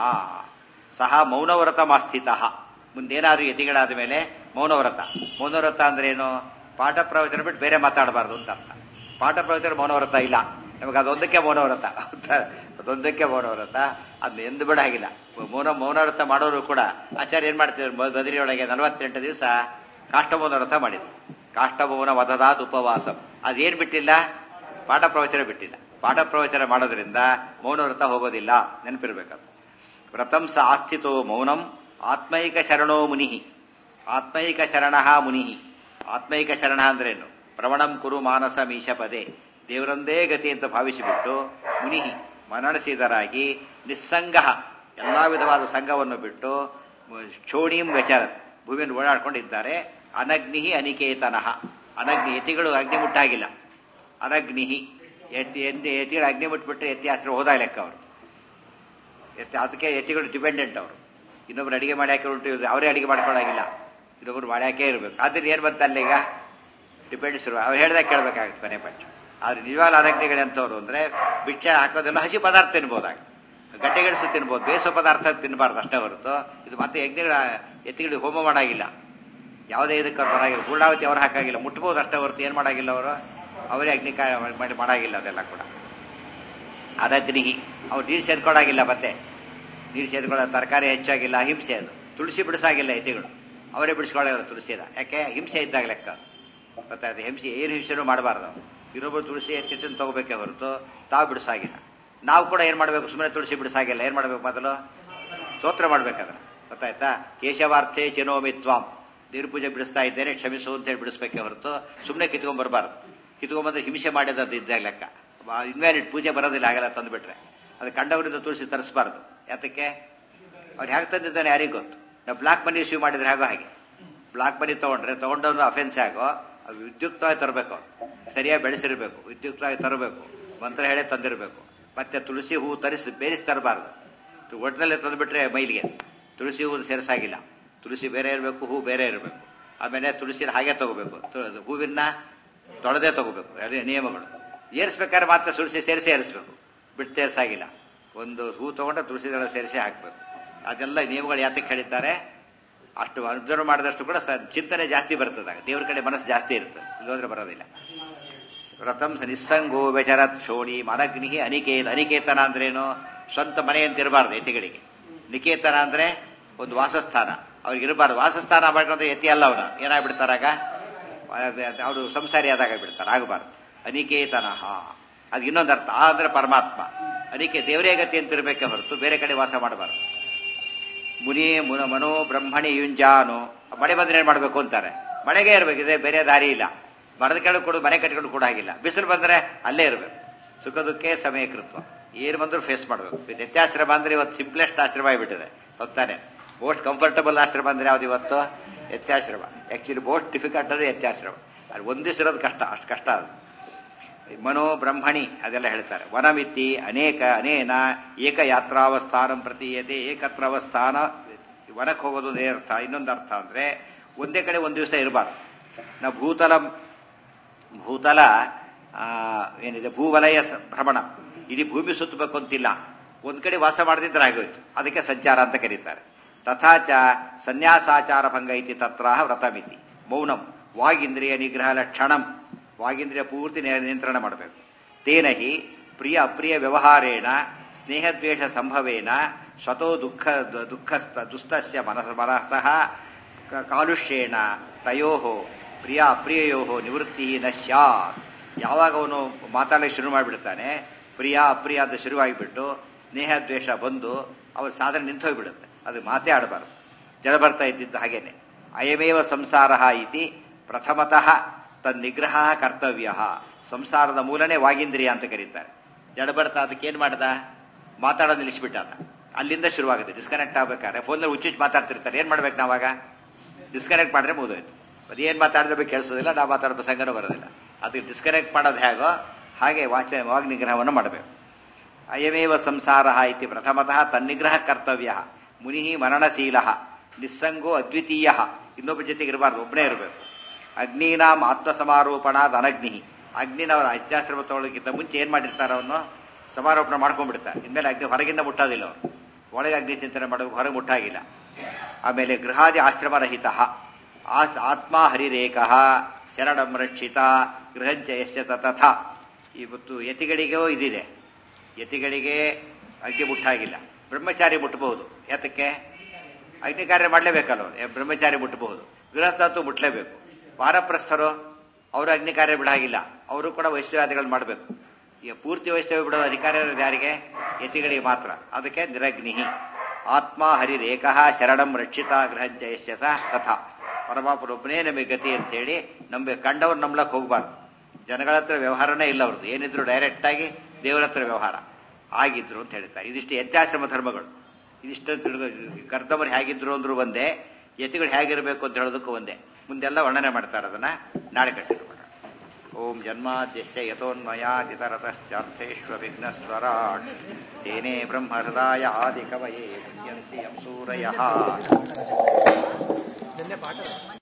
ಸಹ ಮೌನವ್ರತಮಾಸ್ಥಿತ ಮುಂದೇನಾದ್ರೂ ಯತಿಗಳಾದ ಮೇಲೆ ಮೌನವ್ರತ ಮೌನವ್ರತ ಅಂದ್ರೆ ಏನು ಪಾಠ ಪ್ರವಚನ ಬಿಟ್ಟು ಬೇರೆ ಮಾತಾಡಬಾರ್ದು ಅಂತ ಅರ್ಥ ಪಾಠ ಪ್ರವಚನ ಮೌನವ್ರತ ಇಲ್ಲ ನಮಗೆ ಅದೊಂದಕ್ಕೆ ಮೌನವ್ರತ ಅದೊಂದಕ್ಕೆ ಮೌನವ್ರತ ಅದ್ನ ಎಂದು ಬಿಡ ಹಾಗಿಲ್ಲ ಮೌನ ಮೌನವ್ರತ ಮಾಡೋರು ಕೂಡ ಆಚಾರ್ಯ ಏನ್ ಮಾಡ್ತಿದ್ರು ಬದರಿಯೊಳಗೆ ನಲವತ್ತೆಂಟು ದಿವಸ ಕಾಷ್ಟಮೌನ ವ್ರತ ಮಾಡಿದ್ರು ಕಾಷ್ಟಮೌನ ವದದಾತ್ ಉಪವಾಸ ಅದೇನ್ ಬಿಟ್ಟಿಲ್ಲ ಪಾಠ ಪ್ರವಚನ ಬಿಟ್ಟಿಲ್ಲ ಪಾಠ ಪ್ರವಚನ ಮಾಡೋದ್ರಿಂದ ಮೌನ ವ್ರತ ಹೋಗೋದಿಲ್ಲ ನೆನಪಿರ್ಬೇಕದು ವ್ರತಂ ಸ ಆಸ್ಥಿತೋ ಮೌನಂ ಆತ್ಮೈಕ ಶರಣೋ ಮುನಿ ಆತ್ಮೈಕ ಶರಣ ಮುನಿ ಆತ್ಮೈಕ ಶರಣ ಅಂದ್ರೇನು ಪ್ರವಣಂ ಕುರು ಮಾನಸ ಮೀಶ ಪದೇ ದೇವರೊಂದೇ ಗತಿ ಅಂತ ಭಾವಿಸಿಬಿಟ್ಟು ಮುನಿ ಮನನಸಿದರಾಗಿ ನಿಸ್ಸಂಗ ಎಲ್ಲಾ ವಿಧವಾದ ಸಂಘವನ್ನು ಬಿಟ್ಟು ಚೋಣೀಂ ವ್ಯಚಾರ ಭೂಮಿಯನ್ನು ಓಡಾಡ್ಕೊಂಡಿದ್ದಾರೆ ಅನಗ್ನಿ ಅನಿಕೇತನಃ ಅನಗ್ನಿ ಯತಿಗಳು ಅಗ್ನಿ ಮುಟ್ಟಾಗಿಲ್ಲ ಅನಗ್ನಿ ಎತ್ತಿ ಎತ್ತಿ ಯತಿಗಳು ಅಗ್ನಿ ಮುಟ್ಬಿಟ್ಟು ಎತ್ತಿ ಅಸ್ತ್ರ ಹೋದ ಲೆಕ್ಕ ಅವರು ಎತ್ತಿ ಅದಕ್ಕೆ ಯತಿಗಳು ಡಿಪೆಂಡೆಂಟ್ ಅವರು ಇನ್ನೊಬ್ರು ಅಡಿಗೆ ಮಾಡಿ ಹಾಕಿ ಉಂಟು ಇವ್ರು ಅವರೇ ಅಡಿಗೆ ಮಾಡ್ಕೊಳ್ಳಾಗಿಲ್ಲ ಇನ್ನೊಬ್ರು ಮಾಡಿ ಹಾಕೇ ಇರಬೇಕು ಅದ್ರ ಏನು ಬಂತಲ್ಲ ಈಗ ಡಿಪೆಂಡ್ಸ್ ಅವ್ರು ಹೇಳ್ದಾಗ ಕೇಳಬೇಕಾಗುತ್ತೆ ಮನೆ ಪಂಚ ಆದ್ರೆ ನಿಜವಾದ ಅರಣ್ಯಗಳಂತವ್ರು ಅಂದ್ರೆ ಬಿಚ್ಚ ಹಾಕೋದೆಲ್ಲ ಹಸಿ ಪದಾರ್ಥ ತಿನ್ಬೋದಾಗ ಗಡ್ಡೆಗೆಣಸು ತಿನ್ಬೋದು ಬೇಸೋ ಪದಾರ್ಥ ತಿನ್ನಬಾರ್ದು ಅಷ್ಟೇ ಹೊರತು ಇದು ಮತ್ತೆ ಯಜ್ಞಗಳ ಎತ್ತಿಗಳಿಗೆ ಹೋಮ ಮಾಡಾಗಿಲ್ಲ ಯಾವುದೇ ಇದಕ್ಕೆ ಅವ್ರು ಬರಾಗಿಲ್ಲ ಪೂರ್ಣಾವತಿ ಅವ್ರು ಹಾಕಾಗಿಲ್ಲ ಮುಟ್ಬೋದು ಅಷ್ಟೇ ಹೊರತು ಏನು ಮಾಡಾಗಿಲ್ಲ ಅವರು ಅವರೇ ಅಗ್ನಿಕಾಯ ಮಾಡಿ ಮಾಡಾಗಿಲ್ಲ ಅದೆಲ್ಲ ಕೂಡ ಅದಗ್ನಿಹಿ ಅವ್ರು ನೀರು ಸೇದ್ಕೊಳಾಗಿಲ್ಲ ಮತ್ತೆ ನೀರು ಸೇದ್ಕೊಳ್ಳೋ ತರಕಾರಿ ಹೆಚ್ಚಾಗಿಲ್ಲ ಅಹಿಂಸೆ ಅದು ತುಳಸಿ ಬಿಡಿಸಾಗಿಲ್ಲ ಎತ್ತಿಗಳು ಅವರೇ ಬಿಡಿಸ್ಕೊಳ್ಳೋರು ತುಳಸಿನ ಯಾಕೆ ಹಿಂಸೆ ಇದ್ದಾಗ ಲೆಕ್ಕ ಗೊತ್ತಾಯ್ತು ಹಿಂಸೆ ಏನು ಹಿಂಸೆನೂ ಮಾಡಬಾರ್ದು ಇನ್ನೊಬ್ರು ತುಳಸಿ ಎತ್ತಿದ್ದನ್ನು ತಗೋಬೇಕೇ ಹೊರತು ತಾವು ಬಿಡಿಸಾಗಿಲ್ಲ ನಾವು ಕೂಡ ಏನು ಮಾಡಬೇಕು ಸುಮ್ಮನೆ ತುಳಸಿ ಬಿಡಿಸಾಗಿಲ್ಲ ಏನು ಮಾಡಬೇಕು ಮೊದಲು ಸ್ತೋತ್ರ ಮಾಡ್ಬೇಕಾದ್ರೆ ಗೊತ್ತಾಯ್ತಾ ಕೇಶವಾರ್ಥೆ ಚಿನೋಮಿತ್ವಾಂ ದೇವ್ರ ಪೂಜೆ ಬಿಡಿಸ್ತಾ ಇದ್ದೇನೆ ಕ್ಷಮಿಸು ಅಂತ ಹೇಳಿ ಬಿಡಿಸ್ಬೇಕೆ ಹೊರತು ಸುಮ್ಮನೆ ಕಿತ್ಕೊಂಡ್ ಬರಬಾರ್ದು ಕಿತ್ಕೊಂಡ್ಬಂದ್ರೆ ಹಿಂಸೆ ಮಾಡಿದ್ದು ಇದ್ದಾಗ ಲೆಕ್ಕ ಇನ್ವ್ಯಾಲಿಡ್ ಪೂಜೆ ಬರೋದಿಲ್ಲ ಆಗಲ್ಲ ತಂದುಬಿಟ್ರೆ ಅದು ಕಂಡವರಿಂದ ತುಳಸಿ ತರಿಸಬಾರ್ದು ಯಾತಕ್ಕೆ ಅವ್ರು ಹೇಗೆ ತಂದಿದ್ದಾನೆ ಯಾರಿಗೂ ಗೊತ್ತು ನಾವು ಬ್ಲಾಕ್ ಮನಿ ಇಶ್ಯೂ ಮಾಡಿದ್ರೆ ಹಾಗೋ ಹಾಗೆ ಬ್ಲಾಕ್ ಮನಿ ತಗೊಂಡ್ರೆ ತಗೊಂಡವನು ಅಫೆನ್ಸ್ ಆಗೋ ಅದು ವಿದ್ಯುಕ್ತವಾಗಿ ತರಬೇಕು ಸರಿಯಾಗಿ ಬೆಳೆಸಿರ್ಬೇಕು ವಿದ್ಯುಕ್ತವಾಗಿ ತರಬೇಕು ಮಂತ್ರ ಹೇಳೇ ತಂದಿರಬೇಕು ಮತ್ತೆ ತುಳಸಿ ಹೂ ತರಿಸಿ ಬೇರಿಸಿ ತರಬಾರ್ದು ಒಟ್ಟಿನಲ್ಲೇ ತಂದುಬಿಟ್ರೆ ಮೈಲಿಗೆ ತುಳಸಿ ಹೂ ಸೇರಿಸಾಗಿಲ್ಲ ತುಳಸಿ ಬೇರೆ ಇರಬೇಕು ಹೂ ಬೇರೆ ಇರಬೇಕು ಆಮೇಲೆ ತುಳಸಿನ ಹಾಗೆ ತಗೋಬೇಕು ತು- ಹೂವಿನ ತೊಳೆದೇ ತಗೋಬೇಕು ಅದೇ ನಿಯಮಗಳು ಏರಿಸ್ಬೇಕಾದ್ರೆ ಮಾತ್ರ ತುಳಸಿ ಸೇರಿಸಿ ಏರಿಸ್ಬೇಕು ಬಿಟ್ಟು ಸೇರಿಸಾಗಿಲ್ಲ ಒಂದು ಹೂ ತಗೊಂಡ್ರೆ ತುಳಸಿ ದಳ ಸೇರಿಸಿ ಹಾಕ್ಬೇಕು ಅದೆಲ್ಲ ನಿಯಮಗಳು ಯಾತಕ್ಕೆ ಹೇಳಿದ್ದಾರೆ ಅಷ್ಟು ಅಬ್ಸರ್ವ್ ಮಾಡಿದಷ್ಟು ಕೂಡ ಸ- ಚಿಂತನೆ ಜಾಸ್ತಿ ಬರ್ತದಾಗ ದೇವ್ರ ಕಡೆ ಮನಸ್ಸು ಜಾಸ್ತಿ ಇರ್ತದೆ ಇಲ್ಲೋದ್ರೆ ಬರೋದಿಲ್ಲ ವ್ರತಂ ಸ ನಿಸ್ಸಂಗೋ ವ್ಯಚರತ್ ಶೋಣಿ ಮನಗ್ನಿಹಿ ಅನಿಕೇತ ಅನಿಕೇತನ ಅಂದ್ರೇನು ಸ್ವಂತ ಮನೆ ಅಂತ ಇರಬಾರ್ದು ಯತಿಗಳಿಗೆ ನಿಕೇತನ ಅಂದ್ರೆ ಒಂದು ವಾಸಸ್ಥಾನ ಅವ್ರಿಗೆ ಇರಬಾರ್ದು ವಾಸಸ್ಥಾನ ಮಾಡ್ಕೊಂಡ್ರೆ ಯತಿ ಅಲ್ಲ ಅವನು ಏನಾಗ್ಬಿಡ್ತಾರಾಗ ಅವರು ಸಂಸಾರಿ ಆದಾಗ ಬಿಡ್ತಾರೆ ಆಗಬಾರ್ದು ಅನಿಕೇತನ ಅದು ಇನ್ನೊಂದು ಅರ್ಥ ಆ ಅಂದ್ರೆ ಪರಮಾತ್ಮ ಅನಿಕೆ ದೇವರೇ ಗತಿ ಅಂತ ಇರಬೇಕೆ ಹೊರತು ಬೇರೆ ಕಡೆ ವಾಸ ಮಾಡಬಾರ್ದು ಮುನಿ ಮುನ ಮನೋ ಬ್ರಹ್ಮಣಿ ಯುಂಜಾನು ಮಳೆ ಬಂದ್ರೆ ಏನ್ ಮಾಡ್ಬೇಕು ಅಂತಾರೆ ಮಳೆಗೆ ಇರ್ಬೇಕು ಇದೆ ಬೇರೆ ದಾರಿ ಇಲ್ಲ ಮರದ ಕೆಳಗೆ ಕೊಡು ಮನೆ ಕಟ್ಕೊಂಡು ಕೂಡ ಆಗಿಲ್ಲ ಬಿಸಿಲು ಬಂದ್ರೆ ಅಲ್ಲೇ ಇರಬೇಕು ಸುಖ ದುಃಖೇ ಸಮಯ ಕೃತ್ವ ಏನು ಬಂದ್ರು ಫೇಸ್ ಮಾಡಬೇಕು ನಿತ್ಯಾಶ್ರಮ ಅಂದ್ರೆ ಇವತ್ತು ಸಿಂಪ್ಲೆಸ್ಟ್ ಆಶ್ರಮ ಆಗಿಬಿಟ್ಟಿದೆ ಹೊತ್ತಾನೆ ಮೋಸ್ಟ್ ಕಂಫರ್ಟಬಲ್ ಆಶ್ರಮ ಅಂದ್ರೆ ಯಾವ್ದು ಇವತ್ತು ಯತ್ಯಾಶ್ರಮ ಆಕ್ಚುಲಿ ಮೋಸ್ಟ್ ಡಿಫಿಕಲ್ಟ್ ಅಂದ್ರೆ ಯತ್ಯಾಶ್ರಮ ಅದು ಒಂದು ದಿವಸ ಇರೋದು ಕಷ್ಟ ಅಷ್ಟು ಕಷ್ಟ ಅದು ಮನೋ ಬ್ರಹ್ಮಣಿ ಅದೆಲ್ಲ ಹೇಳ್ತಾರೆ ವನಮಿತಿ ಅನೇಕ ಅನೇನ ಏಕ ಯಾತ್ರಾವಸ್ಥಾನಂ ಪ್ರತೀಯತೆ ಏಕತ್ರ ಅವಸ್ಥಾನ ವನಕ್ಕೆ ಹೋಗೋದು ಒಂದೇ ಅರ್ಥ ಇನ್ನೊಂದು ಅರ್ಥ ಅಂದ್ರೆ ಒಂದೇ ಕಡೆ ಒಂದು ದಿವಸ ಇರಬಾರ್ದು ನಾ ಭೂತಲ ಭೂತಲ ಆ, ಏನಿದೆ ಭೂವಲಯ ಸ- ಭ್ರಮಣ ಇಡೀ ಭೂಮಿ ಸುತ್ತಬೇಕು ಅಂತಿಲ್ಲ ಒಂದ್ ಕಡೆ ವಾಸ ಮಾಡದಿದ್ರೆ ಆಗೋಯ್ತು ಅದಕ್ಕೆ ಸಂಚಾರ ಅಂತ ಕರೀತಾರೆ ತಥಾಚ ಸನ್ಯಾಸಾಚಾರ ಭಂಗ ಇತಿ ತತ್ರ ವ್ರತಮಿತಿ ಮೌನಂ ವಾಗೀಂದ್ರಿಯ ನಿಗ್ರಹ ಲಕ್ಷಣಂ ವಾಗೀಂದ್ರಿಯ ಪೂರ್ತಿ ನಿ- ನಿಯಂತ್ರಣ ಮಾಡಬೇಕು ತೇನ ಹಿ ಪ್ರಿಯ ಅಪ್ರಿಯ ವ್ಯವಹಾರೇಣ ಸ್ನೇಹದ್ವೇಷ ಸಂಭವೇನ ಸ್ವತೋ ದುಃಖ ದುಃಖಸ್ಥ ದುಸ್ತಸ್ಯ ಮನಸ ಮನಸಃ ಕ- ಕಾಲುಷ್ಯೇಣ ತಯೋ ಪ್ರಿಯ ಅಪ್ರಿಯಯೋ ನಿವೃತ್ತಿ ನ ಸ್ಯಾತ್ ಯಾವಾಗ ಅವನು ಮಾತಾಡಲಿಕ್ಕೆ ಶುರು ಮಾಡಿಬಿಡ್ತಾನೆ ಪ್ರಿಯ ಅಪ್ರಿಯ ಅಂತ ಶುರುವಾಗಿಬಿಟ್ಟು ಸ್ನೇಹ ದ್ವೇಷ ಬಂದು ಅವ್ರ ಸಾಧನೆ ನಿಂತೋಗ್ಬಿಡುತ್ತೆ ಅದು ಮಾತೇ ಆಡಬಾರದು ಜನ ಬರ್ತಾ ಇದ್ದಿದ್ದು ಹಾಗೇನೆ ಅಯಮೇವ ಸಂಸಾರ ಇತಿ ಪ್ರಥಮತಃ ತನ್ನಿಗ್ರಹ ಕರ್ತವ್ಯ ಸಂಸಾರದ ಮೂಲನೇ ವಾಗೀಂದ್ರಿಯ ಅಂತ ಕರೀತಾರೆ ಜಡ ಬರ್ತಾ ಅದಕ್ಕೆ ಏನ್ ಮಾಡ್ದ ಮಾತಾಡೋದು ನಿಲ್ಲಿಸ್ಬಿಟ್ಟ ಆತ ಅಲ್ಲಿಂದ ಶುರುವಾಗುತ್ತೆ ಡಿಸ್ಕನೆಕ್ಟ್ ಆಗ್ಬೇಕಾದ್ರೆ ಫೋನಲ್ಲಿ ಹುಚ್ಚುಚ್ಚು ಮಾತಾಡ್ತಿರ್ತಾರೆ ಏನ್ ಮಾಡ್ಬೇಕು ನಾವಾಗ ಡಿಸ್ಕನೆಕ್ಟ್ ಮಾಡಿದ್ರೆ ಮುಗಿದೋಯ್ತು ಅದೇನ್ ಮಾತಾಡಿದ್ರೆ ಕೇಳಿಸೋದಿಲ್ಲ ನಾವು ಮಾತಾಡೋ ಪ್ರಸಂಗನೂ ಬರೋದಿಲ್ಲ ಅದಕ್ಕೆ ಡಿಸ್ಕನೆಕ್ಟ್ ಮಾಡೋದು ಹೇಗೋ ಹಾಗೆ ವಾಚ ವಾಗ್ ನಿಗ್ರಹವನ್ನು ಮಾಡಬೇಕು ಅಯಮೇವ ಸಂಸಾರ ಇತಿ ಪ್ರಥಮತಃ ತನ್ನಿಗ್ರಹ ಕರ್ತವ್ಯ ಮುನಿ ಮರಣಶೀಲ ನಿಸ್ಸಂಗೋ ಅದ್ವಿತೀಯ ಇನ್ನೊಬ್ಬ ಜೊತೆಗೆ ಇರಬಾರ್ದು ಒಬ್ಬನೇ ಇರಬೇಕು ಅಗ್ನಿನಾಂ ಆತ್ಮ ಸಮಾರೋಪಣಾದ ಅನಗ್ನಿ ಅಗ್ನಿನವರ ಅತ್ಯಾಶ್ರಮ ತಗೊಳ್ಳೋಕ್ಕಿಂತ ಮುಂಚೆ ಏನ್ ಮಾಡಿರ್ತಾರೆ ಅವನು ಸಮಾರೋಪಣೆ ಮಾಡ್ಕೊಂಡ್ಬಿಡ್ತಾರೆ ಇನ್ಮೇಲೆ ಅಗ್ನಿ ಹೊರಗಿಂದ ಮುಟ್ಟೋದಿಲ್ಲ ಅವರು ಒಳಗೆ ಅಗ್ನಿ ಚಿಂತನೆ ಮಾಡೋದು ಹೊರಗೆ ಮುಟ್ಟಾಗಿಲ್ಲ ಆಮೇಲೆ ಗೃಹಾದಿ ಆಶ್ರಮರಹಿತ ಆತ್ಮ ಹರಿರೇಕ ಶರಣಂ ರಕ್ಷಿತ ಗೃಹಂಚ ಯಶ್ಯ ತಥ ಇವತ್ತು ಯತಿಗಳಿಗೂ ಇದಿದೆ ಯತಿಗಳಿಗೆ ಅಗ್ನಿ ಮುಟ್ಟಾಗಿಲ್ಲ ಬ್ರಹ್ಮಚಾರಿ ಮುಟ್ಟಬಹುದು ಯಾತಕ್ಕೆ ಅಗ್ನಿ ಕಾರ್ಯ ಮಾಡಲೇಬೇಕಲ್ಲ ಅವ್ರು. ಏ, ಬ್ರಹ್ಮಚಾರಿ ಮುಟ್ಟಬಹುದು ಗೃಹಸ್ಥಂತೂ ಮುಟ್ಲೇಬೇಕು ವಾರಪ್ರಸ್ಥರು ಅವರು ಅಗ್ನಿ ಕಾರ್ಯ ಬಿಡಾಗಿಲ್ಲ ಅವರು ಕೂಡ ವೈಷ್ಣವಾದಿಗಳು ಮಾಡಬೇಕು ಈಗ ಪೂರ್ತಿ ವೈಷ್ಣವ ಬಿಡೋದು ಅಧಿಕಾರ ಇರೋದು ಯಾರಿಗೆ ಯತಿಗಳಿಗೆ ಮಾತ್ರ ಅದಕ್ಕೆ ನಿರಗ್ನಿಹಿ ಆತ್ಮ ಹರಿರೇಕ ಶರಣಂ ರಕ್ಷಿತ ಗೃಹಂಚ ಯಶ್ಯ ಸಹ ತಥಾ ಪರಮಾತ್ಮನೊಬ್ಬನೇ ನಮಗೆ ಗತಿ ಅಂತ ಹೇಳಿ ನಮಗೆ ಕಂಡವ್ರು ನಂಬ್ಲಕ್ ಹೋಗ್ಬಾರ್ದು ಜನಗಳ ಹತ್ರ ವ್ಯವಹಾರನೇ ಇಲ್ಲ ಅವ್ರದ್ದು ಏನಿದ್ರು ಡೈರೆಕ್ಟ್ ಆಗಿ ದೇವರ ಹತ್ರ ವ್ಯವಹಾರ ಆಗಿದ್ರು ಅಂತ ಹೇಳ್ತಾರೆ ಇದಿಷ್ಟು ಯತ್ಯಾಶ್ರಮ ಧರ್ಮಗಳು ಇದಿಷ್ಟು ತಿಳ್ಕೊ ಕರ್ದಮರು ಹೇಗಿದ್ರು ಅಂದ್ರು ಒಂದೇ ಯತಿಗಳು ಹೇಗಿರಬೇಕು ಅಂತ ಹೇಳೋದಕ್ಕೂ ಒಂದೇ ಮುಂದೆಲ್ಲ ವರ್ಣನೆ ಮಾಡ್ತಾರೆ ಅದನ್ನ ನಾಳೆ ಕಟ್ಟಿರ್ಬೇಕು ಓಂ ಜನ್ಮಾದ್ಯಸ್ಯ ಯತೋನ್ಮಯಾದಿತರತಶ್ಚಾರ್ಥೇष्वविघ्नस्वराट् तेने ब्रह्महृदाय आदिकवये मुह्यन्ति यं सूरयः ನಿನ್ನೆ ಪಾಠ